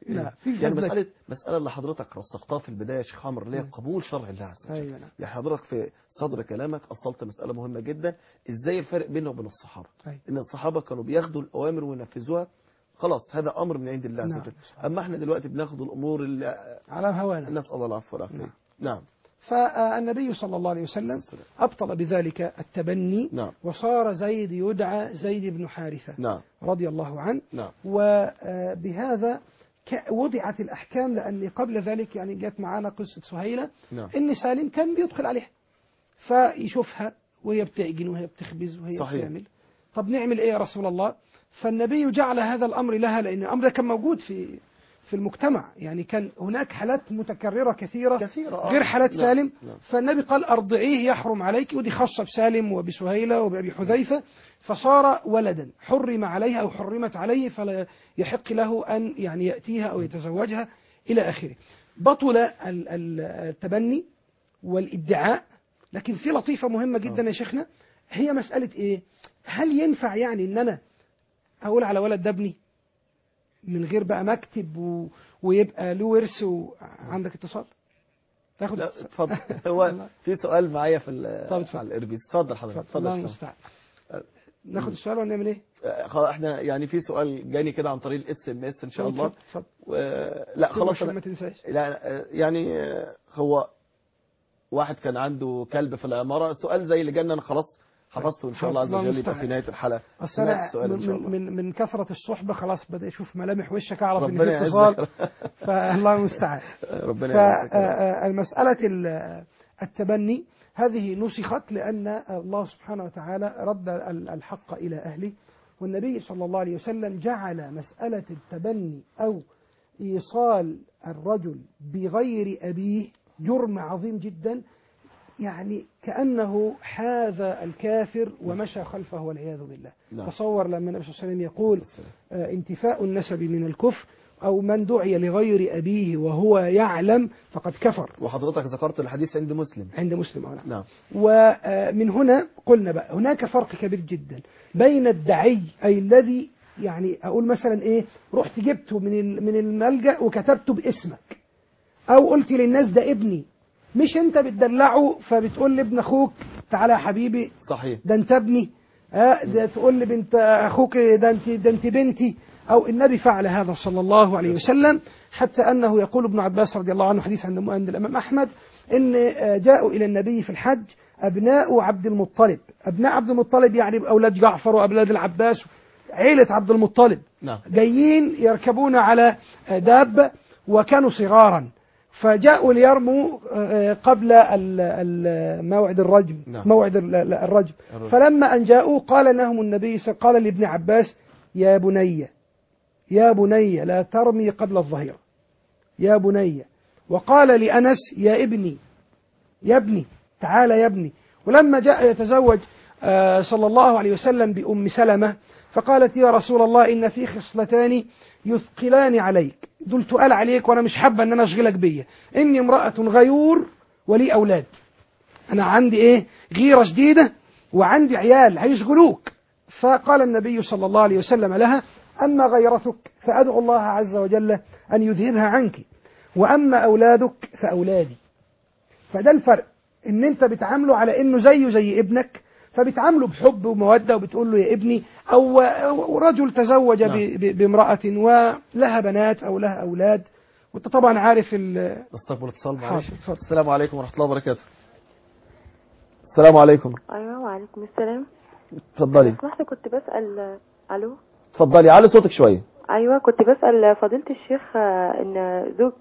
لا في يعني حد مسألة مسألة اللي حضرتك رسختها في البداية يا شيخ عمرو اللي هي نعم. قبول شرع الله عز وجل ايوه نعم يعني حضرتك في صدر كلامك أصلت مسألة مهمة جدا إزاي الفرق بينه وبين الصحابة أيوة. إن الصحابة كانوا بياخدوا الأوامر وينفذوها خلاص هذا أمر من عند الله عز نعم. وجل أما إحنا دلوقتي بناخد الأمور اللي على هوانا نسأل الله العفو والعافية نعم. نعم فالنبي صلى الله عليه وسلم أبطل بذلك التبني نعم وصار زيد يدعى زيد بن حارثة نعم رضي الله عنه نعم وبهذا ك- وضعت الأحكام لأن قبل ذلك يعني جت معانا قصة سهيلة نعم إن سالم كان بيدخل عليها فيشوفها وهي بتعجن وهي بتخبز وهي صحيح. بتعمل طب نعمل إيه يا رسول الله فالنبي جعل هذا الأمر لها لأن الأمر ده كان موجود في في المجتمع يعني كان هناك حالات متكررة كثيرة كثيرة آه. غير حالات نعم. سالم نعم. فالنبي قال أرضعيه يحرم عليك ودي خاصة بسالم وبسهيلة وبأبي حذيفة فصار ولدا حرم عليها أو حرمت عليه فلا يحق له أن يعني يأتيها أو يتزوجها إلى آخره بطل ال- ال- التبني والادعاء لكن في لطيفة مهمة جدا يا شيخنا هي مسألة إيه هل ينفع يعني إن أنا أقول على ولد ده ابني من غير بقى مكتب و... ويبقى له ورث وعندك اتصال تاخد لا اتفضل هو في سؤال معايا في ال- طب اتفضل. على الإربيز اتفضل حضرتك اتفضل الله اتفضل يا شيخ. المستعان ناخد السؤال ولا نعمل ايه؟ آه، خلاص احنا يعني في سؤال جاني كده عن طريق الاس ام اس ان شاء الله اتفضل اتفضل و... لا خلاص عشان أنا... ما تنساش لا آه، يعني آه، هو واحد كان عنده كلب في العمارة سؤال زي اللي جانا انا خلاص حفظته ان شاء الله عز الله وجل يبقى المستعان. في نهاية الحلقة اصل سمعت انا السؤال ان شاء من, الله من من كثره الصحبه خلاص بدا اشوف ملامح وشك اعرف ان ربنا في اتصال يعزك فالله المستعان ربنا يعزك يا رب. فالمساله ال- التبني هذه نسخت لان الله سبحانه وتعالى رد ال- الحق الى اهله والنبي صلى الله عليه وسلم جعل مساله التبني او ايصال الرجل بغير ابيه جرم عظيم جدا يعني كأنه حاذ الكافر ومشى خلفه والعياذ بالله نعم. تصور لما النبي صلى الله عليه وسلم يقول آه، انتفاء النسب من الكفر أو من دعي لغير أبيه وهو يعلم فقد كفر وحضرتك ذكرت الحديث عند مسلم عند مسلم أو نعم نعم ومن هنا قلنا بقى هناك فرق كبير جدا بين الدعي أي الذي يعني أقول مثلا إيه رحت جبته من ال- من الملجأ وكتبته باسمك أو قلت للناس ده ابني مش أنت بتدلعه فبتقول لابن أخوك تعالى يا حبيبي صحيح ده أنت ابني ها ده تقول لي بنت أخوك ده أنت ده أنت بنتي أو النبي فعل هذا صلى الله عليه وسلم حتى أنه يقول ابن عباس رضي الله عنه حديث عند عند الإمام أحمد إن آه، جاءوا إلى النبي في الحج أبناء عبد المطلب أبناء عبد المطلب يعني أولاد جعفر وأولاد العباس عيلة عبد المطلب نعم جايين يركبون على دابة وكانوا صغارا فجاءوا ليرموا آه، قبل ال- ال- موعد الرجم نعم. موعد ال- ال- الرجم الرجم. فلما أن جاءوا قال لهم النبي صلى- قال لابن عباس يا بني يا بني لا ترمي قبل الظهيرة يا بني وقال لأنس يا ابني يا ابني تعال يا ابني ولما جاء يتزوج آه، صلى الله عليه وسلم بأم سلمة فقالت يا رسول الله إن في خصلتان يثقلان عليك دول تقال عليك وأنا مش حابة أن أنا أشغلك بيا إني امرأة غيور ولي أولاد أنا عندي إيه غيرة شديدة وعندي عيال هيشغلوك فقال النبي صلى الله عليه وسلم لها أما غيرتك فأدعو الله عز وجل أن يذهبها عنك وأما أولادك فأولادي فده الفرق ان انت بتعامله على انه زيه زي ابنك فبتعامله بحب ومودة وبتقول له يا ابني او أو رجل تزوج نعم. ب- ب- بامرأة ولها بنات او لها اولاد وانت طبعا عارف ال- نستقبل اتصال معلش حاضر، اتفضل. السلام عليكم ورحمة الله وبركاته السلام عليكم ايوه وعليكم السلام اتفضلي لو سمحت كنت بسال الو اتفضلي علي صوتك شوية ايوه كنت بسال فضيله الشيخ آه، ان زوج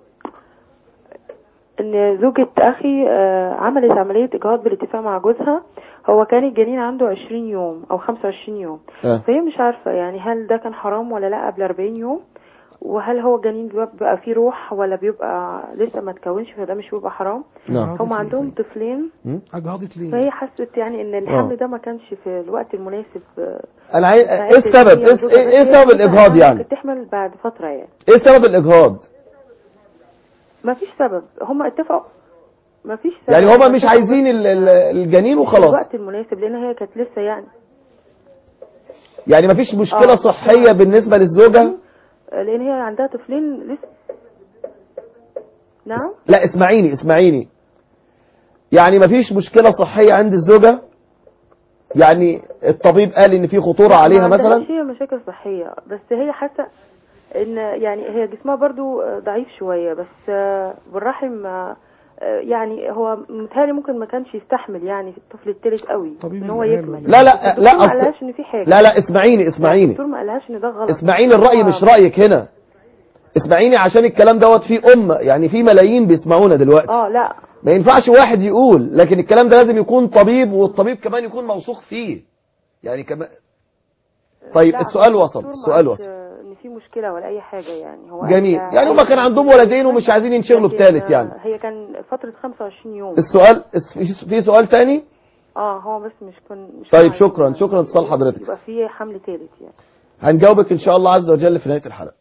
ان زوجة اخي آه، عملت عملية اجهاض بالاتفاق مع جوزها هو كان الجنين عنده 20 يوم او 25 يوم آه. فهي مش عارفة يعني هل ده كان حرام ولا لا قبل 40 يوم وهل هو الجنين بيبقى بيبقى فيه روح ولا بيبقى لسه ما تكونش فده مش بيبقى حرام نعم أجهضت هم ليه عندهم طيب؟ طفلين اجهضت ليه فهي حست يعني ان الحمل آه. ده ما كانش في الوقت المناسب آه، انا عايز ساعات ايه السبب هي ايه وزوجها ايه بس هي سبب كده الاجهاض يعني كانت تحمل بعد فترة يعني ايه سبب الاجهاض ما فيش سبب هم اتفقوا ما فيش سبب يعني هما مش اتفقوا عايزين ال- ال- الجنين في وخلاص الوقت المناسب لان هي كانت لسه يعني يعني مفيش مشكلة آه. صحية بالنسبة للزوجة آه، لان هي عندها طفلين لسه نعم لا اسمعيني اسمعيني يعني مفيش مشكلة صحية عند الزوجة يعني الطبيب قال ان في خطورة عليها ما مثلا عندهاش هي مشاكل صحية بس هي حاسة ان يعني هي جسمها برضو آه، ضعيف شوية بس آه، بالرحم آه، آه، يعني هو متهيألي ممكن ما كانش يستحمل يعني الطفل التالت قوي طبيب ان هو العيال يكمل ولا لا لا الدكتور لا ما أصل- قالهاش ان في حاجة لا لا اسمعيني اسمعيني الدكتور ما قالهاش ان ده غلط اسمعيني الرأي هو- مش رأيك هنا اسمعيني عشان الكلام دوت فيه أمة يعني في ملايين بيسمعونا دلوقتي اه لا ما ينفعش واحد يقول لكن الكلام ده لازم يكون طبيب والطبيب كمان يكون موثوق فيه يعني كمان طيب لا، السؤال هو وصل الدكتور ما السؤال قالش وصل ان في مشكله ولا اي حاجه يعني هو جميل قال- يعني هما كان عندهم ولدين ومش عايزين ينشغلوا لكن، بثالث يعني هي كان فتره 25 يوم السؤال الس- في سؤال تاني اه هو بس مش كن مش طيب، عايز- شكراً، شكراً اتصال حضرتك. يبقى في حمل ثالث يعني هنجاوبك ان شاء الله عز وجل في نهاية الحلقة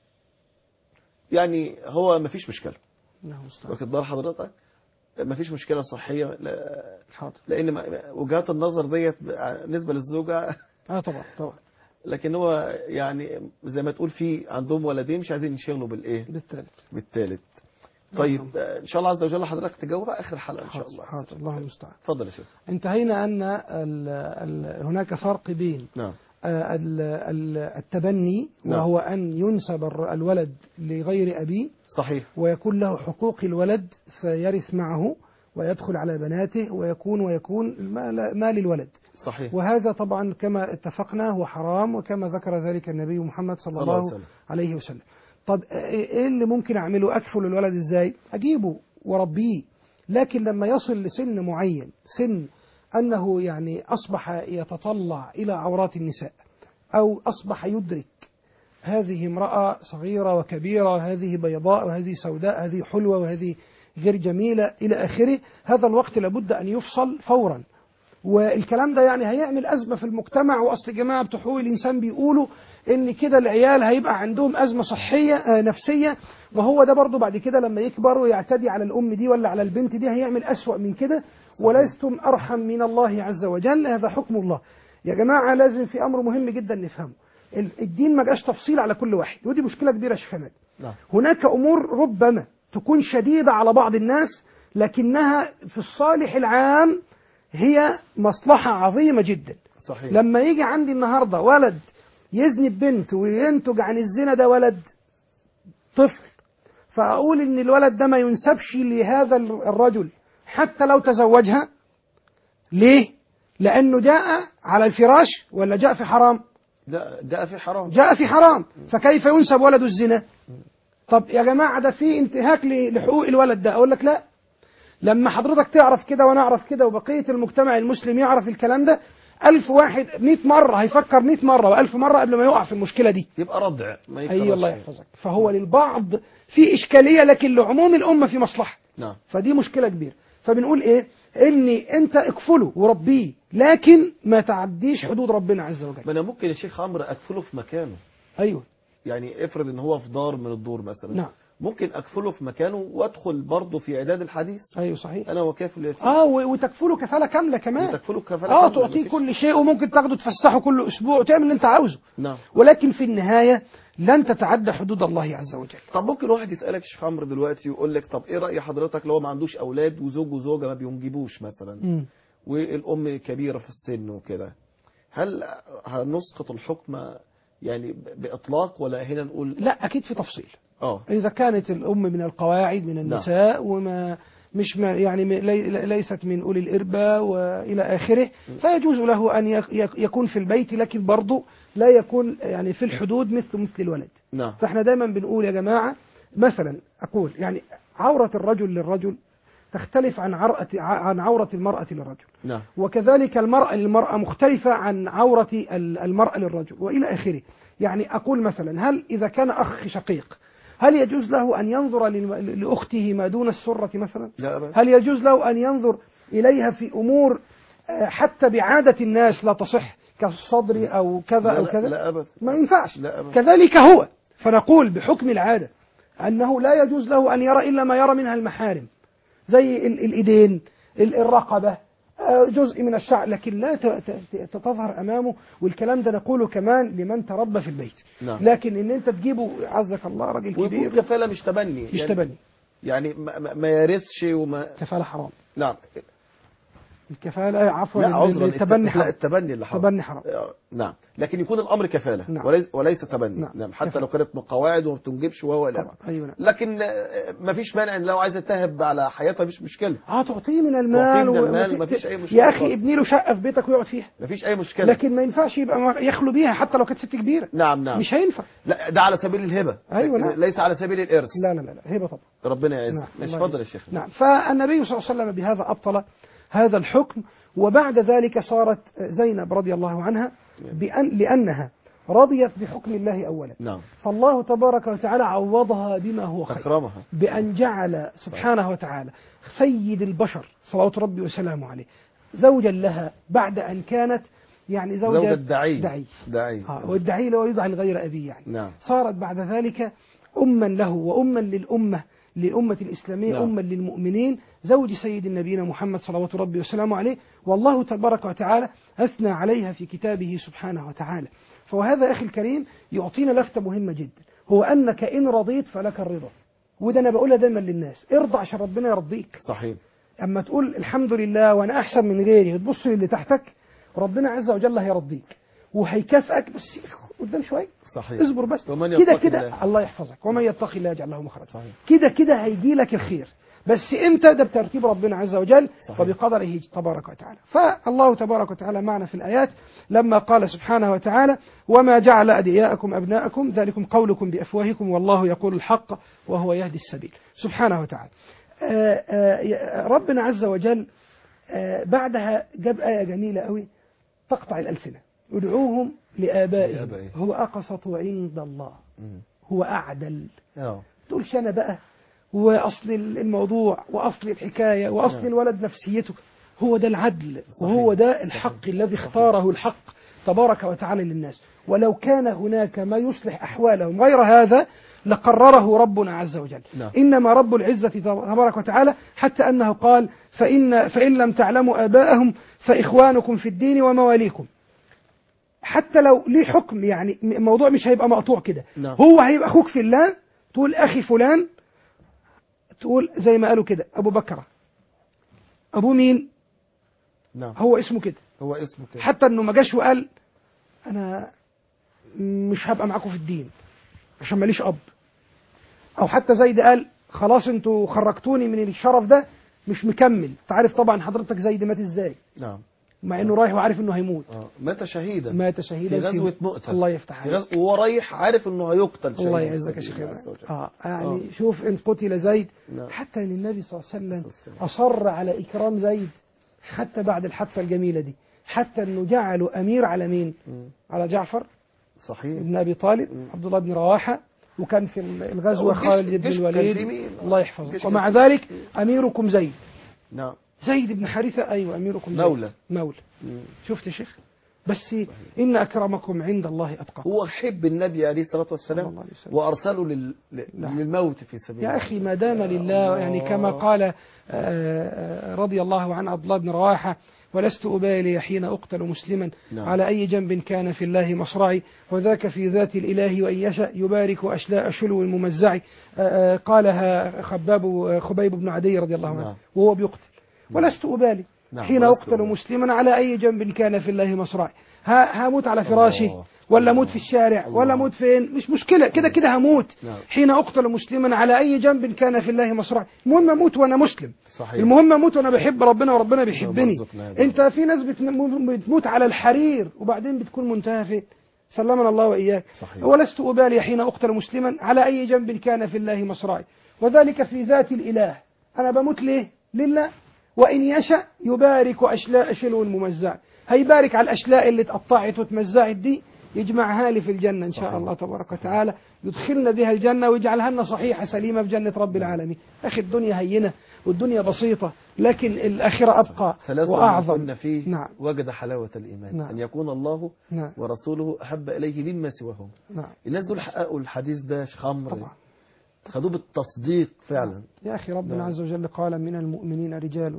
يعني هو مفيش مشكلة الله المستعان. واخد بال حضرتك مفيش مشكلة صحية لا- حاضر لان ما- وجهات النظر ديت بالنسبة للزوجة اه طبعا طبعا لكن هو يعني زي ما تقول في عندهم ولدين مش عايزين ينشغلوا بالايه بالتالي بالثالث طيب آه، ان شاء الله عز وجل حضرتك تجاوب بقى اخر الحلقه ان شاء حاضر الله حاضر الله المستعان اتفضل يا شيخ انتهينا ان ال ال هناك فرق بين نعم آه، ال- ال- التبني نعم. وهو ان ينسب الر- الولد لغير ابيه صحيح ويكون له حقوق الولد فيرث معه ويدخل على بناته ويكون ويكون ما ما للولد صحيح وهذا طبعا كما اتفقنا هو حرام وكما ذكر ذلك النبي محمد صلى, صلى الله عليه الله وسلم. عليه وسلم طب ايه اللي ممكن اعمله اكفل الولد ازاي اجيبه وربيه لكن لما يصل لسن معين سن انه يعني اصبح يتطلع الى عورات النساء او اصبح يدرك هذه امرأة صغيرة وكبيرة هذه بيضاء وهذه سوداء هذه حلوة وهذه غير جميلة إلى آخره هذا الوقت لابد أن يفصل فورا والكلام ده يعني هيعمل أزمة في المجتمع وأصل جماعة بتوع حقوق الإنسان بيقولوا إن كده العيال هيبقى عندهم أزمة صحية آه، نفسية وهو ده برضه بعد كده لما يكبر ويعتدي على الأم دي ولا على البنت دي هيعمل أسوأ من كده ولستم أرحم من الله عز وجل هذا حكم الله يا جماعة لازم في أمر مهم جدا نفهمه ال- الدين ما جاش تفصيل على كل واحد ودي مشكلة كبيرة يا شيخ حماد نعم هناك أمور ربما تكون شديدة على بعض الناس لكنها في الصالح العام هي مصلحة عظيمة جدا صحيح لما يجي عندي النهاردة ولد يزني ببنت وينتج عن الزنا ده ولد طفل فأقول إن الولد ده ما ينسبش لهذا الرجل حتى لو تزوجها ليه؟ لأنه جاء على الفراش ولا جاء في حرام؟ لا جاء في حرام جاء في حرام فكيف ينسب ولد الزنا طب يا جماعة ده في انتهاك ل- لحقوق الولد ده أقول لك لا لما حضرتك تعرف كده وأنا أعرف كده وبقية المجتمع المسلم يعرف الكلام ده ألف واحد مئة مرة هيفكر مئة مرة وألف مرة قبل ما يقع في المشكلة دي يبقى ردع ما أي يكررش. الله يحفظك فهو للبعض في إشكالية لكن لعموم الأمة في مصلحة نعم فدي مشكلة كبيرة فبنقول ايه ان انت اكفله وربيه لكن ما تعديش حدود ربنا عز وجل ما انا ممكن يا شيخ عمرو اكفله في مكانه ايوه يعني افرض ان هو في دار من الدور مثلا نعم ممكن اكفله في مكانه وادخل برضه في اعداد الحديث ايوه صحيح انا وكافل اليتيم اه و- وتكفله كفاله كامله كمان تكفله كفاله اه كاملة، تعطيه مفيش- كل شيء وممكن تاخده تفسحه كل اسبوع وتعمل اللي انت عاوزه نعم ولكن في النهايه لن تتعدى حدود الله عز وجل طب ممكن واحد يسالك يا شيخ عمرو دلوقتي ويقول لك طب ايه راي حضرتك لو هو ما عندوش اولاد وزوج وزوجه ما بينجبوش مثلا مم. والام كبيره في السن وكده هل هنسقط الحكم يعني باطلاق ولا هنا نقول لا اكيد في تفصيل اه إذا كانت الأم من القواعد من النساء وما مش ما يعني م- لي- ليست من أولي الإربة وإلى آخره فيجوز له أن يك- يك- يكون في البيت لكن برضه لا يكون يعني في الحدود مثل مثل الولد نعم فاحنا دايما بنقول يا جماعة مثلا أقول يعني عورة الرجل للرجل تختلف عن عرأة عن عورة المرأة للرجل نعم وكذلك المرأة للمرأة مختلفة عن عورة ال- المرأة للرجل وإلى آخره يعني أقول مثلا هل إذا كان أخ شقيق هل يجوز له أن ينظر للم- لأخته ما دون السرة مثلا لا أبدا هل يجوز له أن ينظر إليها في أمور آه، حتى بعادة الناس لا تصح كالصدر أو كذا لا أو لا, كذا لا أبدا ما ينفعش لا أبدا كذلك هو فنقول بحكم العادة أنه لا يجوز له أن يرى إلا ما يرى منها المحارم زي ال- الإيدين ال- الرقبة آه، جزء من الشعر لكن لا ت- ت- ت- تظهر امامه والكلام ده نقوله كمان لمن تربى في البيت نعم. لكن ان انت تجيبه عزك الله راجل ويكون كبير كفالة مش تبني مش يعني تبني يعني ما, ما- ما يرثش وما كفاله حرام نعم الكفاله عفوا لا عذرا التبني لا حرام التبني اللي حرام تبني حرام آه، نعم لكن يكون الامر كفاله نعم. وليس وليس تبني نعم. نعم حتى كفالة. لو كانت من قواعد وما بتنجبش وهو الى طبعا ايوه نعم لكن ما فيش مانع ان لو عايز تهب على حياتها مفيش مشكله اه تعطيه من المال تعطيه من و- المال، وما مفيش في- أي مشكلة يا اخي خالص. ابني له شقه في بيتك ويقعد فيها مفيش اي مشكله لكن ما ينفعش يبقى ما- يخلو بيها حتى لو كانت ست كبيره نعم نعم مش هينفع لا ده على سبيل الهبه أيوة، لكن نعم. ليس على سبيل الارث لا لا لا, لا. هبه طبعا ربنا يعز نعم، مش الله اتفضل يا يعز. شيخ نعم فالنبي صلى الله عليه وسلم بهذا أبطل هذا الحكم وبعد ذلك صارت زينب رضي الله عنها بأن لأنها رضيت بحكم الله أولا نعم فالله تبارك وتعالى عوضها بما هو خير اكرمها بأن جعل سبحانه وتعالى سيد البشر صلوات ربي وسلامه عليه زوجا لها بعد أن كانت يعني زوجة, زوجة دعي دعي دعي آه والدعي لا يدعى لغير أبيه يعني نعم صارت بعد ذلك أما له وأما للأمة للأمة الإسلامية نعم. أما للمؤمنين زوج سيد نبينا محمد صلوات ربي وسلامه عليه والله تبارك وتعالى أثنى عليها في كتابه سبحانه وتعالى فهذا أخي الكريم يعطينا لفتة مهمة جدا هو أنك إن رضيت فلك الرضا وده أنا بقولها دايما للناس ارضى عشان ربنا يرضيك صحيح أما تقول الحمد لله وأنا أحسن من غيري وتبص للي تحتك ربنا عز وجل هيرضيك وهيكافئك بس قدام شوية صحيح اصبر بس ومن كده يتقي كده الله. الله يحفظك ومن يتقي الله يجعل له مخرجا صحيح كده كده هيجي لك الخير بس امتى ده بترتيب ربنا عز وجل صحيح. وبقدره تبارك وتعالى فالله تبارك وتعالى معنا في الآيات لما قال سبحانه وتعالى وما جعل أدعياءكم أبناءكم ذلكم قولكم بأفواهكم والله يقول الحق وهو يهدي السبيل سبحانه وتعالى آه، آه، ربنا عز وجل آه، بعدها جاب آية جميلة قوي تقطع الألسنة ادعوهم لآبائهم لآبائهم. هو أقسط عند الله مم. هو أعدل اه تقولش أنا بقى وأصل الموضوع وأصل الحكاية وأصل نعم. الولد نفسيته هو ده العدل صحيح. وهو ده الحق الذي اختاره الحق تبارك وتعالى للناس ولو كان هناك ما يصلح أحوالهم غير هذا لقرره ربنا عز وجل نعم. إنما رب العزة تبارك وتعالى حتى أنه قال فإن, فإن لم تعلموا آباءهم فإخوانكم في الدين ومواليكم حتى لو ليه حكم يعني الموضوع مش هيبقى مقطوع كده نعم. هو هيبقى أخوك في الله تقول أخي فلان تقول زي ما قالوا كده أبو بكر أبوه مين نعم هو اسمه كده هو اسمه كده حتى انه ما جاش وقال انا مش هبقى معاكم في الدين عشان ماليش اب او حتى زيد قال خلاص انتوا خرجتوني من الشرف ده مش مكمل تعرف طبعا حضرتك زيد مات ازاي نعم مع انه رايح وعارف انه هيموت اه مات شهيدا مات شهيدا في غزوة مؤتة الله يفتح في عليك غز... وهو رايح عارف انه هيقتل شهيدا الله في يعزك يا سبيل شيخ الله إبراهيم. عز وجل. اه يعني شوف ان قتل زيد نعم. حتى ان النبي صلى الله عليه وسلم اصر على اكرام زيد حتى بعد الحادثه الجميله دي حتى انه جعله امير على مين؟ مم. على جعفر صحيح بن ابي طالب مم. عبد الله بن رواحه وكان في الغزوه والجيش- خالد بن الجيش كان الوليد في مين؟ الله الجيش يحفظه كان ومع في- ذلك اميركم زيد نعم زيد بن حارثه ايوه اميركم زيد مولى. مولى مم. شفت يا شيخ بس ان اكرمكم عند الله اتقاكم هو حب النبي عليه الصلاة صلى والسلام الله عليه وسلم. وأرسله لل... ل- نعم. للموت في سبيل يا الله أخي ما دام لله يعني كما قال آه، آه، رضي الله عن عبد الله بن رواحة ولست أبالي حين أقتل مسلما نعم. على أي جنب كان في الله مصرعي وذاك في ذات الإله وإن يشاء يبارك أشلاء شلو الممزع آه، آه، قالها خباب خبيب بن عدي رضي الله عنه نعم. وهو بيقتل ولست أبالي نعم، حين ولست أقتل أبالي. مسلما على أي جنب كان في الله مصرعي ها هموت على فراشي الله. ولا اموت في الشارع الله. ولا اموت فين مش مشكله كده كده هموت نعم. حين اقتل مسلما على اي جنب كان في الله مصرعي المهم اموت وانا مسلم صحيح المهم اموت وانا بحب ربنا وربنا بيحبني يرزقنا هذا. انت في ناس بتم- بتموت على الحرير وبعدين بتكون منتهى فين سلمنا الله واياك صحيح. ولست ابالي حين اقتل مسلما على اي جنب كان في الله مصرعي وذلك في ذات الاله انا بموت ليه لله وان يشاء يبارك اشلاء شلو الممزع هيبارك على الاشلاء اللي اتقطعت واتمزعت دي يجمعها لي في الجنه ان شاء صحيح. الله تبارك وتعالى يدخلنا بها الجنه ويجعلها لنا صحيحه سليمه في جنه رب العالمين اخي الدنيا هينه والدنيا بسيطه لكن الاخره ابقى ثلاثة واعظم كنا فيه نعم. وجد حلاوة الإيمان نعم. أن يكون الله نعم ورسوله أحب إليه مما سواهم نعم الناس دول حققوا الحديث ده يا شيخ عمرو طبعا خدوه بالتصديق فعلا يا أخي ربنا نعم. عز وجل قال من المؤمنين رجال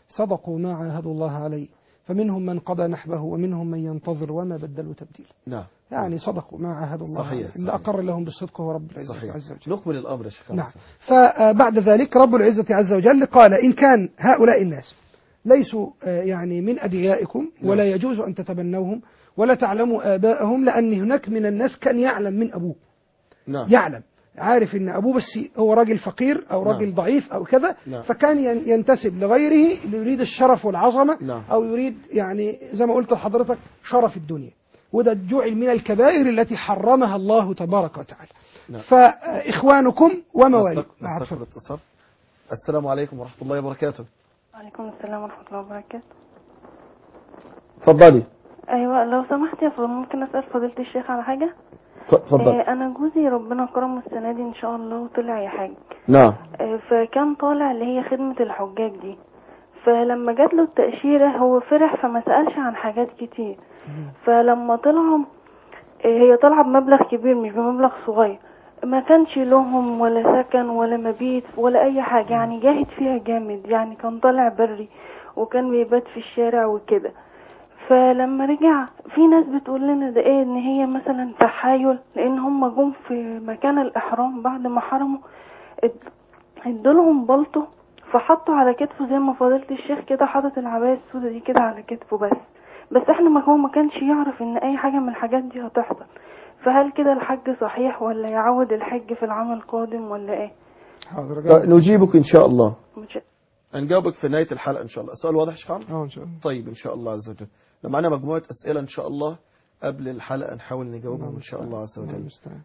صدقوا ما عاهدوا الله عليه فمنهم من قضى نحبه ومنهم من ينتظر وما بدلوا تبديلا نعم يعني صدقوا ما عاهدوا الله صحيح، عليه اللي صحيح. أقر لهم بالصدق هو رب العزة صحيح عز وجل نكمل الأمر يا شيخ نعم حسن. فبعد ذلك رب العزة عز وجل قال إن كان هؤلاء الناس ليسوا آه، يعني من أدعيائكم ولا يجوز أن تتبنوهم ولا تعلموا آباءهم لأن هناك من الناس كان يعلم من أبوه نعم يعلم عارف ان ابوه بس هو راجل فقير او راجل نعم. ضعيف او كذا نعم. فكان ين- ينتسب لغيره ليريد الشرف والعظمه نعم. او يريد يعني زي ما قلت لحضرتك شرف الدنيا وده جعل من الكبائر التي حرمها الله تبارك وتعالى نعم. فاخوانكم ومواليكم نستق- نعم، نستقبل اتفضل. اتصال السلام عليكم ورحمة الله وبركاته وعليكم السلام ورحمة الله وبركاته اتفضلي أيوة لو سمحت يا فضل ممكن أسأل فضيلة الشيخ على حاجة اتفضلي آه أنا جوزي ربنا كرمه السنة دي إن شاء الله وطلع يا حاج نعم آه فكان طالع اللي هي خدمة الحجاج دي فلما جات له التأشيرة هو فرح فما سألش عن حاجات كتير فلما طلعوا آه هي طالعة بمبلغ كبير مش بمبلغ صغير ما كانش لهم ولا سكن ولا مبيت ولا أي حاجة يعني جاهد فيها جامد يعني كان طالع بري وكان بيبات في الشارع وكده فلما رجع في ناس بتقول لنا ده ايه ان هي مثلا تحايل لان هم جم في مكان الاحرام بعد ما حرموا اد- ادولهم بلطو فحطوا على كتفه زي ما فضيلة الشيخ كده حاطط العباية السوداء دي كده على كتفه بس بس احنا ما هو ما كانش يعرف ان اي حاجة من الحاجات دي هتحصل فهل كده الحج صحيح ولا يعود الحج في العام القادم ولا ايه حاضر لا، جاوب. نجيبك إن شاء الله مش... هنجاوبك في نهاية الحلقة إن شاء الله السؤال واضح يا شيخ عمرو اه ان شاء الله طيب إن شاء الله عز وجل لو معانا مجموعة أسئلة إن شاء الله قبل الحلقة نحاول نجاوبهم إن شاء الله عز الله وجل المستعان.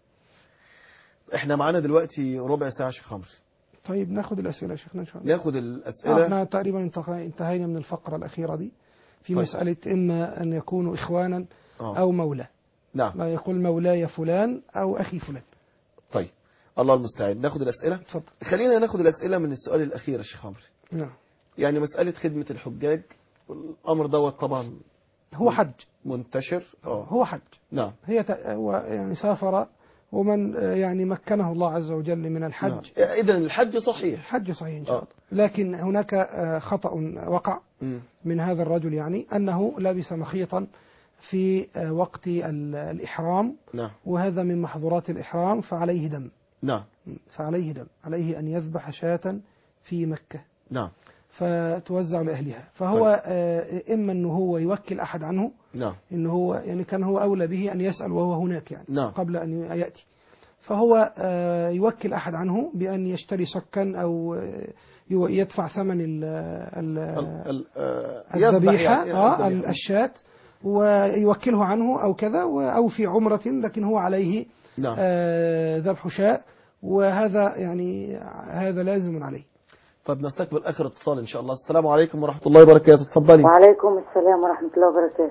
إحنا معانا دلوقتي ربع ساعة يا شيخ عمرو طيب ناخد الاسئله يا شيخنا ان شاء الله ناخد آه، الأسئلة احنا تقريبا انتهى- انتهينا من الفقره الاخيره دي في طيب. مساله اما ان يكونوا اخوانا آه. او مولى نعم ما يقول مولاي فلان او اخي فلان طيب الله المستعان ناخد الأسئلة اتفضل خلينا ناخد الأسئلة من السؤال الأخير يا شيخ عمرو نعم يعني مسألة خدمة الحجاج الأمر دوت طبعا هو حج منتشر اه هو حج نعم هي ت- هو يعني سافر ومن آه، يعني مكنه الله عز وجل من الحج نعم. إذا الحج صحيح الحج صحيح إن شاء آه. الله لكن هناك آه، خطأ وقع مم. من هذا الرجل يعني أنه لبس مخيطا في آه، وقت ال- الإحرام نعم وهذا من محظورات الإحرام فعليه دم نعم فعليه دم عليه أن يذبح شاة في مكة نعم فتوزع لأهلها فهو آه، إما أنه هو يوكل أحد عنه نعم إنه هو يعني كان هو أولى به أن يسأل وهو هناك يعني نعم. قبل أن يأتي فهو آه، يوكل أحد عنه بأن يشتري سكا أو آه، يو- يدفع ثمن ال- ال- ال- ال- آه، يذبح الذبيحة يعني- آه، الذبيحة. الشاة ويوكله عنه أو كذا و- أو في عمرة لكن هو عليه نعم آه، ذبح شاء وهذا يعني هذا لازم عليه طب نستقبل آخر اتصال إن شاء الله السلام عليكم ورحمة الله وبركاته اتفضلي وعليكم السلام ورحمة الله وبركاته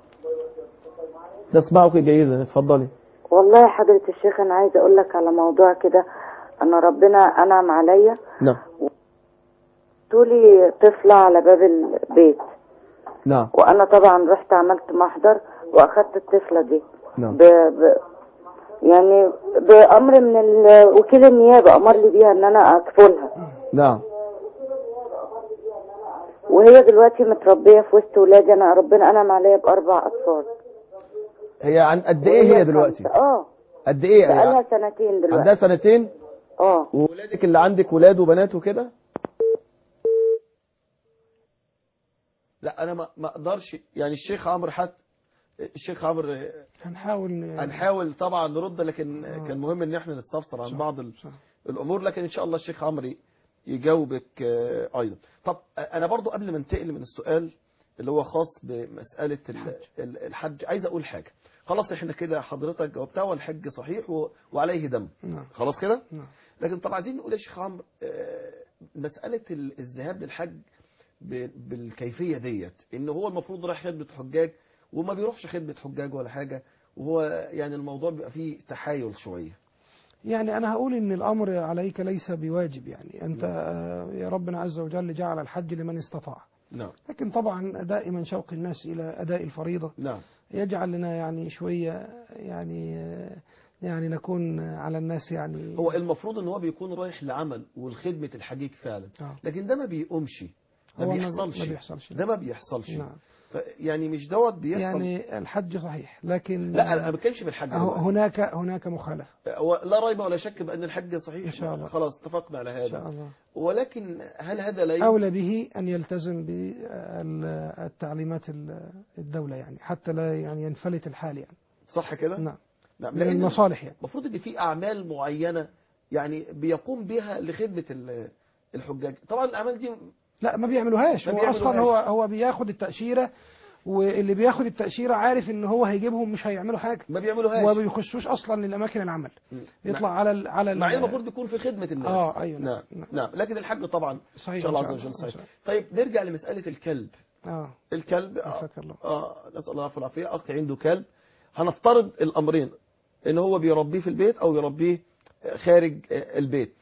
نسمعك جيدا اتفضلي والله يا حضرة الشيخ أنا عايزة أقول لك على موضوع كده أن ربنا أنعم عليا نعم طولي طفلة على باب البيت نعم وأنا طبعا رحت عملت محضر وأخدت الطفلة دي نعم ب... ب... يعني بأمر من ال- وكيل النيابة أمر لي بيها إن أنا أكفلها نعم وهي دلوقتي متربية في وسط ولادي أنا ربنا أنعم عليا بأربع أطفال هي عن قد ايه هي دلوقتي خمسة. اه قد ايه بقالها يعني سنتين دلوقتي عندها سنتين اه وولادك اللي عندك ولاد وبنات وكده لا انا ما ما اقدرش يعني الشيخ عمرو حتى الشيخ عمرو هنحاول ن- هنحاول طبعا نرد لكن كان مهم ان احنا نستفسر عن بعض ال- صح. الامور لكن ان شاء الله الشيخ عمرو يجاوبك آه، ايضا طب آه، انا برضو قبل ما انتقل من السؤال اللي هو خاص بمساله ال- ال- الحج عايز اقول حاجه خلاص احنا كده حضرتك جاوبتها والحج صحيح و- وعليه دم نعم خلاص كده نعم لكن طب عايزين نقول يا شيخ عمرو آه، مساله ال- الذهاب للحج ب- بالكيفيه ديت ان هو المفروض رايح خدمه حجاج وما بيروحش خدمه حجاج ولا حاجه وهو يعني الموضوع بيبقى فيه تحايل شويه يعني أنا هقول إن الأمر عليك ليس بواجب يعني أنت آه، يا ربنا عز وجل جعل الحج لمن استطاع نعم لكن طبعا دائما شوق الناس إلى أداء الفريضة نعم يجعل لنا يعني شوية يعني آه، يعني نكون على الناس يعني هو المفروض ان هو بيكون رايح لعمل والخدمة الحجيج فعلا آه. لكن ده ما بيقومش ما هو ما- بيحصلش ما بيحصلش. ده ما بيحصلش نعم. ف- يعني مش دوت بيحصل يعني الحج صحيح لكن لا انا ما بتكلمش في الحج هو- دلوقتي. هناك هناك مخالفة و- لا ريب ولا شك بان الحج صحيح إن شاء الله. خلاص اتفقنا على إن شاء هذا الله ولكن هل هذا لا يم- أولى به أن يلتزم بالتعليمات الدولة يعني حتى لا يعني ينفلت الحال يعني صح كده نعم نعم من لان المصالح يعني المفروض ان في اعمال معينه يعني بيقوم بها لخدمه ال- الحجاج طبعا الاعمال دي لا ما بيعملوهاش ما هو اصلا بيعملوهاش. هو هو بياخد التأشيرة واللي بياخد التأشيرة عارف ان هو هيجيبهم مش هيعملوا حاجة ما بيعملوهاش وما بيخشوش اصلا للاماكن العمل مم. يطلع على ال على ال مع ان المفروض بيكون في خدمه الناس اه ايوه نعم نعم نعم لكن الحج طبعا صحيح ان شاء الله إن عز شاء وجل الله. صحيح طيب نرجع لمساله الكلب اه الكلب آه, عافاك الله اه نسال الله العفو والعافيه اخ عنده كلب هنفترض الامرين ان هو بيربيه في البيت او يربيه خارج آه، البيت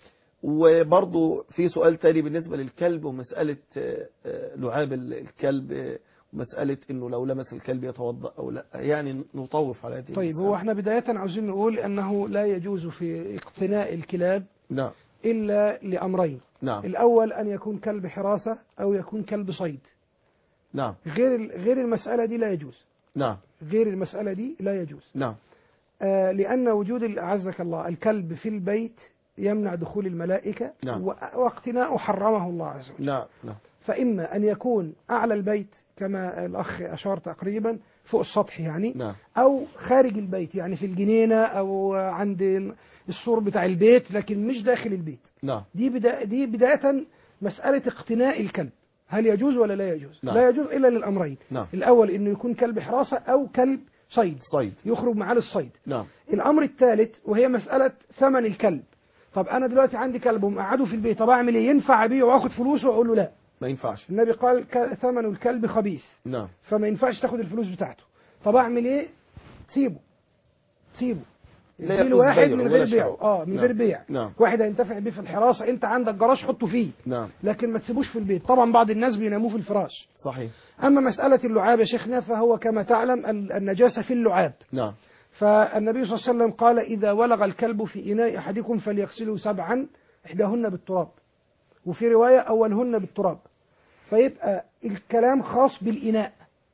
وبرضه في سؤال تاني بالنسبه للكلب ومساله آه، آه، لعاب ال- الكلب آه، ومساله انه لو لمس الكلب يتوضا او لا يعني نطوف على هذه طيب المسألة. هو احنا بداية عاوزين نقول انه لا يجوز في اقتناء الكلاب نعم الا لامرين نعم الاول ان يكون كلب حراسة او يكون كلب صيد نعم غير ال- غير المسألة دي لا يجوز نعم غير المسألة دي لا يجوز نعم آه، لأن وجود ال- أعزك الله الكلب في البيت يمنع دخول الملائكة نعم. و- واقتناء حرمه الله عز وجل نعم نعم فإما أن يكون أعلى البيت كما الأخ أشار تقريبا فوق السطح يعني نعم أو خارج البيت يعني في الجنينة أو عند السور بتاع البيت لكن مش داخل البيت نعم دي بدا دي بداية مسألة اقتناء الكلب هل يجوز ولا لا يجوز نعم. لا يجوز إلا للأمرين نعم الأول إنه يكون كلب حراسة أو كلب صيد صيد يخرج معاه للصيد نعم الامر الثالث وهي مساله ثمن الكلب طب انا دلوقتي عندي كلب ومقعده في البيت طب اعمل ايه ينفع ابيعه واخد فلوسه واقول له لا ما ينفعش النبي قال ك- ثمن الكلب خبيث نعم فما ينفعش تاخد الفلوس بتاعته طب اعمل ايه تسيبه تسيبه لا اديله يجوز واحد بيعه من ولا غير شراء. بيعه اه من نعم. غير بيع نعم واحد هينتفع بيه في الحراسه انت عندك جراج حطه فيه نعم لكن ما تسيبوش في البيت طبعا بعض الناس بيناموه في الفراش صحيح اما مساله اللعاب يا شيخنا فهو كما تعلم ال- النجاسه في اللعاب نعم فالنبي صلى الله عليه وسلم قال إذا ولغ الكلب في إناء أحدكم فليغسله سبعا إحداهن بالتراب وفي رواية أولهن بالتراب فيبقى الكلام خاص بالإناء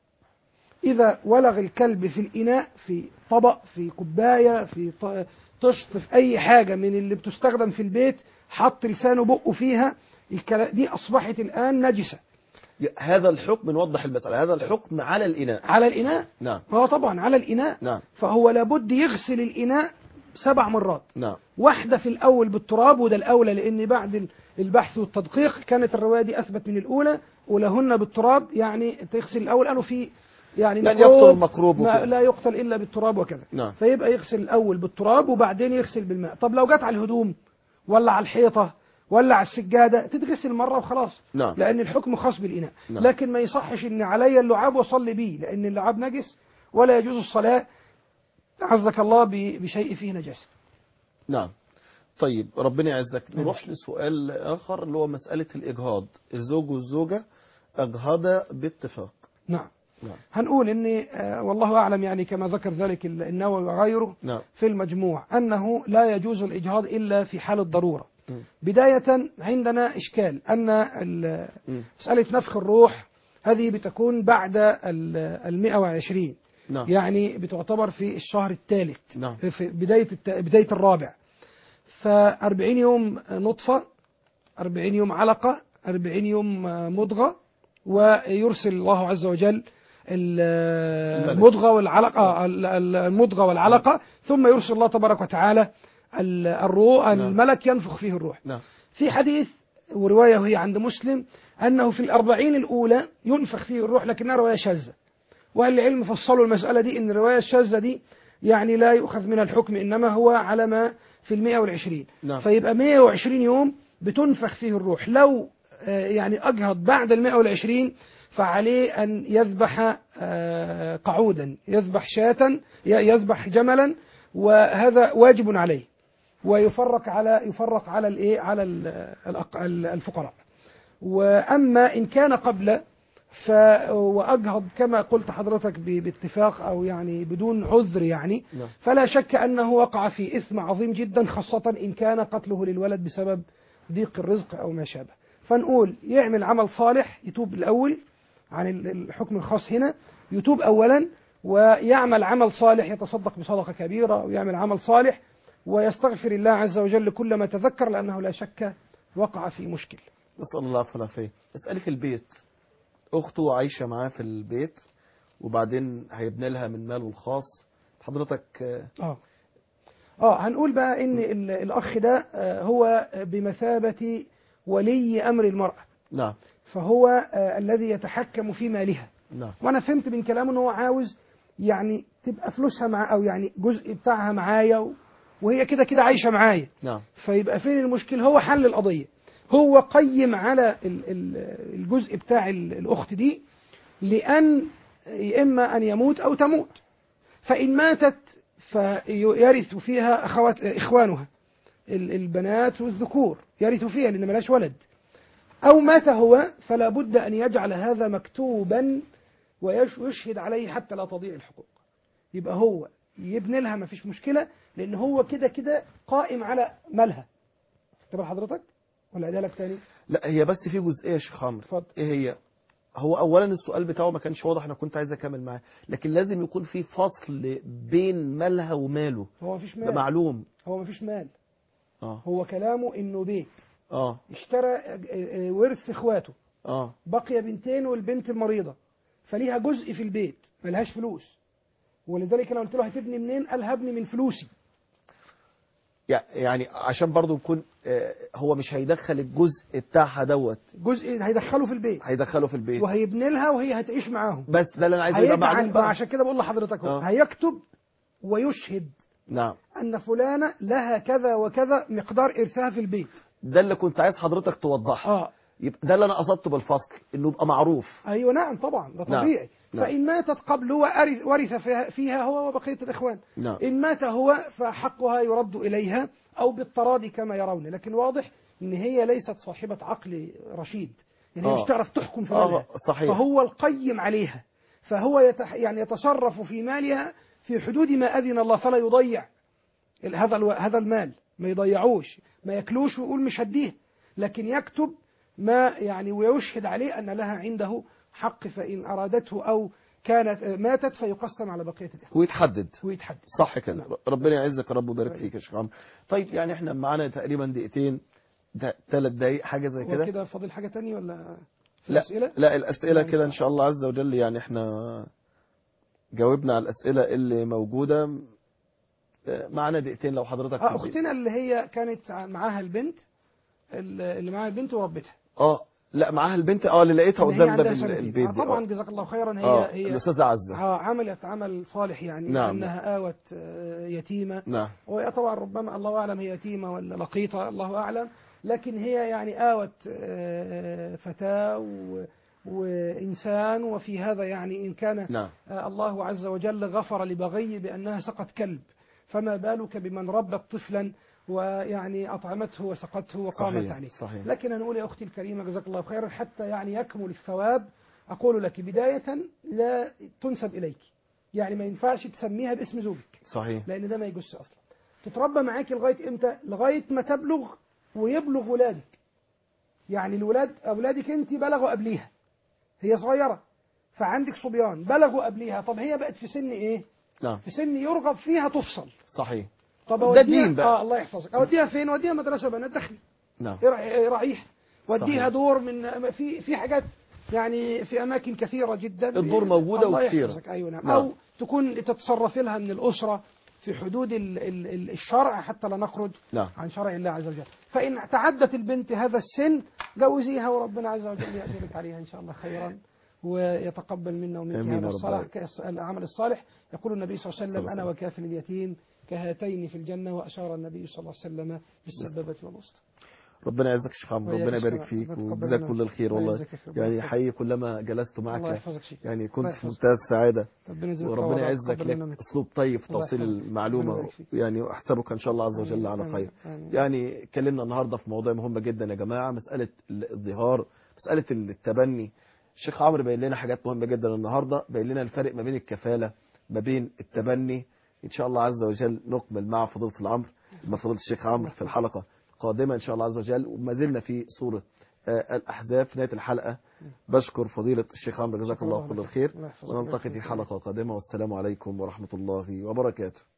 إذا ولغ الكلب في الإناء في طبق في كوباية في ط- طشت في أي حاجة من اللي بتستخدم في البيت حط لسانه بقه فيها الكلا- دي أصبحت الآن نجسة هذا الحكم نوضح المسألة هذا الحكم على الإناء على الإناء نعم هو طبعا على الإناء نعم فهو لابد يغسل الإناء سبع مرات نعم واحدة في الأول بالتراب وده الأولى لأن بعد ال- البحث والتدقيق كانت الرواية دي أثبت من الأولى ولهن بالتراب يعني تغسل الأول قالوا في يعني لن ميكروب يقتل المكروب ما وكده. لا يقتل إلا بالتراب وكذا نعم فيبقى يغسل الأول بالتراب وبعدين يغسل بالماء طب لو جت على الهدوم ولا على الحيطة ولا على السجادة تتغسل مرة وخلاص نعم لأن الحكم خاص بالإناء نعم. لكن ما يصحش إن علي اللعاب وأصلي بيه لأن اللعاب نجس ولا يجوز الصلاة عزك الله ب- بشيء فيه نجاسة نعم طيب ربنا يعزك نروح لسؤال آخر اللي هو مسألة الإجهاض الزوج والزوجة أجهضا باتفاق نعم نعم هنقول ان آه، والله اعلم يعني كما ذكر ذلك ال- النووي وغيره نعم في المجموع انه لا يجوز الاجهاض الا في حال الضروره. مم. بدايه عندنا اشكال ان ال- مم. مساله نفخ الروح هذه بتكون بعد ال 120 نعم يعني بتعتبر في الشهر الثالث نعم في بدايه الت- بدايه الرابع. ف 40 يوم نطفه 40 يوم علقه 40 يوم مضغه ويرسل الله عز وجل ال- الملك. المضغة والعلقة ال- ال- المضغة والعلقة ثم يرسل الله تبارك وتعالى ال- الروح نعم. الملك ينفخ فيه الروح نعم في حديث ورواية وهي عند مسلم أنه في الأربعين الأولى ينفخ فيه الروح لكنها رواية شاذة وأهل العلم فصلوا المسألة دي أن الرواية الشاذة دي يعني لا يؤخذ من الحكم إنما هو على ما في المئة والعشرين نعم فيبقى 120 يوم بتنفخ فيه الروح لو آه، يعني أجهض بعد المئة والعشرين فعليه أن يذبح آه، قعودا يذبح شاة ي- يذبح جملا وهذا واجب عليه ويفرق على يفرق على الايه على ال- الأق- ال- الفقراء واما ان كان قبل ف واجهض كما قلت حضرتك ب- باتفاق او يعني بدون عذر يعني نعم فلا شك انه وقع في اثم عظيم جدا خاصه ان كان قتله للولد بسبب ضيق الرزق او ما شابه فنقول يعمل عمل صالح يتوب الأول عن ال- الحكم الخاص هنا يتوب أولا ويعمل عمل صالح يتصدق بصدقة كبيرة ويعمل عمل صالح ويستغفر الله عز وجل كلما تذكر لأنه لا شك وقع في مشكل نسأل الله العفو والعافية اسألك البيت أخته عايشة معاه في البيت وبعدين هيبني لها من ماله الخاص حضرتك آه، اه اه هنقول بقى ان ال- الاخ ده آه، هو بمثابة ولي امر المرأة نعم فهو آه، الذي يتحكم في مالها نعم وانا فهمت من كلامه ان هو عاوز يعني تبقى فلوسها مع او يعني جزء بتاعها معايا و- وهي كده كده عايشه معايا نعم فيبقى فين المشكل هو حل القضيه هو قيم على ال- ال- الجزء بتاع ال- الاخت دي لان اما ان يموت او تموت فان ماتت فيرث فيها اخوات اخوانها ال- البنات والذكور يرث فيها لان ملاش ولد أو مات هو فلا بد أن يجعل هذا مكتوبا ويش- ويشهد عليه حتى لا تضيع الحقوق يبقى هو يبني لها ما فيش مشكلة لأن هو كده كده قائم على مالها اختبر حضرتك ولا ده لك تاني لا هي بس في جزئية يا شيخ عمرو اتفضل ايه هي هو اولا السؤال بتاعه ما كانش واضح انا كنت عايز اكمل معاه لكن لازم يكون في فصل بين مالها وماله هو ما فيش ده مال معلوم هو ما فيش مال اه هو كلامه إنه بيت اه اشترى اه، اه، ورث إخواته اه بقي بنتين والبنت المريضة فليها جزء في البيت ملهاش فلوس ولذلك انا قلت له هتبني منين قال هبني من فلوسي يع- يعني عشان برضو نكون آه، هو مش هيدخل الجزء بتاعها دوت جزء هيدخله في البيت هيدخله في البيت وهيبني لها وهي هتعيش معاهم بس ده اللي انا عايزه يبقى معلوم هيجعل بقى عشان كده بقول لحضرتك اهو آه. هيكتب ويشهد نعم ان فلانه لها كذا وكذا مقدار ارثها في البيت ده اللي كنت عايز حضرتك توضحه اه يبقى ده اللي انا قصدته بالفصل انه يبقى معروف ايوه نعم طبعا ده نعم. طبيعي نعم. فان ماتت قبل ورث ورث فيها, فيها هو وبقيه الاخوان نعم ان مات هو فحقها يرد اليها او بالتراضي كما يرون لكن واضح ان هي ليست صاحبه عقل رشيد يعني هي آه. مش تعرف تحكم في مالها اه صحيح فهو القيم عليها فهو يتح يعني يتصرف في مالها في حدود ما أذن الله فلا يضيع ال- هذا الو- هذا المال ما يضيعوش ما ياكلوش ويقول مش هديه لكن يكتب ما يعني ويشهد عليه أن لها عنده حق فإن أرادته أو كانت ماتت فيقسم على بقية الإخوة ويتحدد ويتحدد صح كده ربنا يعزك يا رب ويبارك فيك يا شيخ عمرو طيب يعني احنا معانا تقريبا دقيقتين ثلاث دقايق حاجه زي كده وكده فاضل حاجة تانية ولا في لا أسئلة؟ لا الاسئله يعني كده ان شاء الله عز وجل يعني احنا جاوبنا على الاسئله اللي موجوده آه، معانا دقيقتين لو حضرتك آه تدي- أختنا اللي هي كانت معاها البنت اللي معاها البنت وربتها اه لا معاها البنت اه اللي لقيتها إن هي قدام باب عندها ال- سنتين. البيت آه دي طبعا اه جزاك الله خيرا هي اه هي الاستاذه عزه آه، عملت عمل صالح يعني نعم. انها اوت آه، يتيمه نعم وهي طبعا ربما الله اعلم هي يتيمه ولا لقيطه الله اعلم لكن هي يعني اوت آه، فتاه و- وانسان وفي هذا يعني ان كان نعم آه، الله عز وجل غفر لبغي بانها سقت كلب فما بالك بمن ربت طفلا ويعني اطعمته وسقته وقامت صحيح عليه صحيح لكن أنا أقول يا أختي الكريمة جزاك الله خيرا حتى يعني يكمل الثواب أقول لك بداية لا تنسب إليك يعني ما ينفعش تسميها باسم زوجك صحيح لأن ده ما يجوزش أصلا تتربى معاك لغاية إمتى لغاية ما تبلغ ويبلغ ولادك يعني الولاد أولادك أنت بلغوا قبليها هي صغيرة فعندك صبيان بلغوا قبليها طب هي بقت في سن إيه نعم في سن يرغب فيها تفصل صحيح طب ده أوديها دين بقى. آه الله يحفظك أوديها فين أوديها مدرسة بنات داخلي نعم راعيها وديها صحيح. دور من في في حاجات يعني في اماكن كثيره جدا الدور موجودة الله وكثيرة. يحفظك ايوه نعم. نعم. او تكون تتصرف لها من الاسره في حدود ال ال ال الشرع حتى لا نخرج نعم عن شرع الله عز وجل فان تعدت البنت هذا السن جوزيها وربنا عز وجل يأجرك عليها ان شاء الله خيرا ويتقبل منا ومنك آمين يا هذا رب الصالح كالص- العمل الصالح يقول النبي صلى الله عليه صلى وسلم الله انا عليه وكافل اليتيم كهاتين في الجنه واشار النبي صلى الله عليه وسلم بالسبابه والوسطى ربنا يعزك يا شيخ عمرو وياك ربنا يا يبارك شيخ فيك ربنا يتقبل وجزاك منا. كل الخير الله والله يجزاك خير. يعني الله حقيقي كلما جلست الله معك يحفظك شيخ يعني كنت الله في يحفظك. منتهى السعادة ربنا يجزاك وربنا خير يعزك ويتقبل منا لك منك. اسلوب طيب في الله توصيل يحفظك. ربنا المعلومة يبارك فيك. يعني واحسبك ان شاء الله عز وجل على آمين. خير آمين. يعني اتكلمنا النهارده في موضوع مهم جدا يا جماعه مساله الظهار مساله التبني الشيخ عمرو بين لنا حاجات مهمه جدا النهارده بين لنا الفرق ما بين الكفاله ما بين التبني ان شاء الله عز وجل نكمل مع فضيله العمر مع فضيله الشيخ عمرو في الحلقه القادمه ان شاء الله عز وجل وما زلنا في سوره آه، الأحزاب في نهاية الحلقة بشكر فضيلة الشيخ عمرو جزاك الله كل الخير الله يحفظك. ونلتقي في حلقة قادمة والسلام عليكم ورحمة الله وبركاته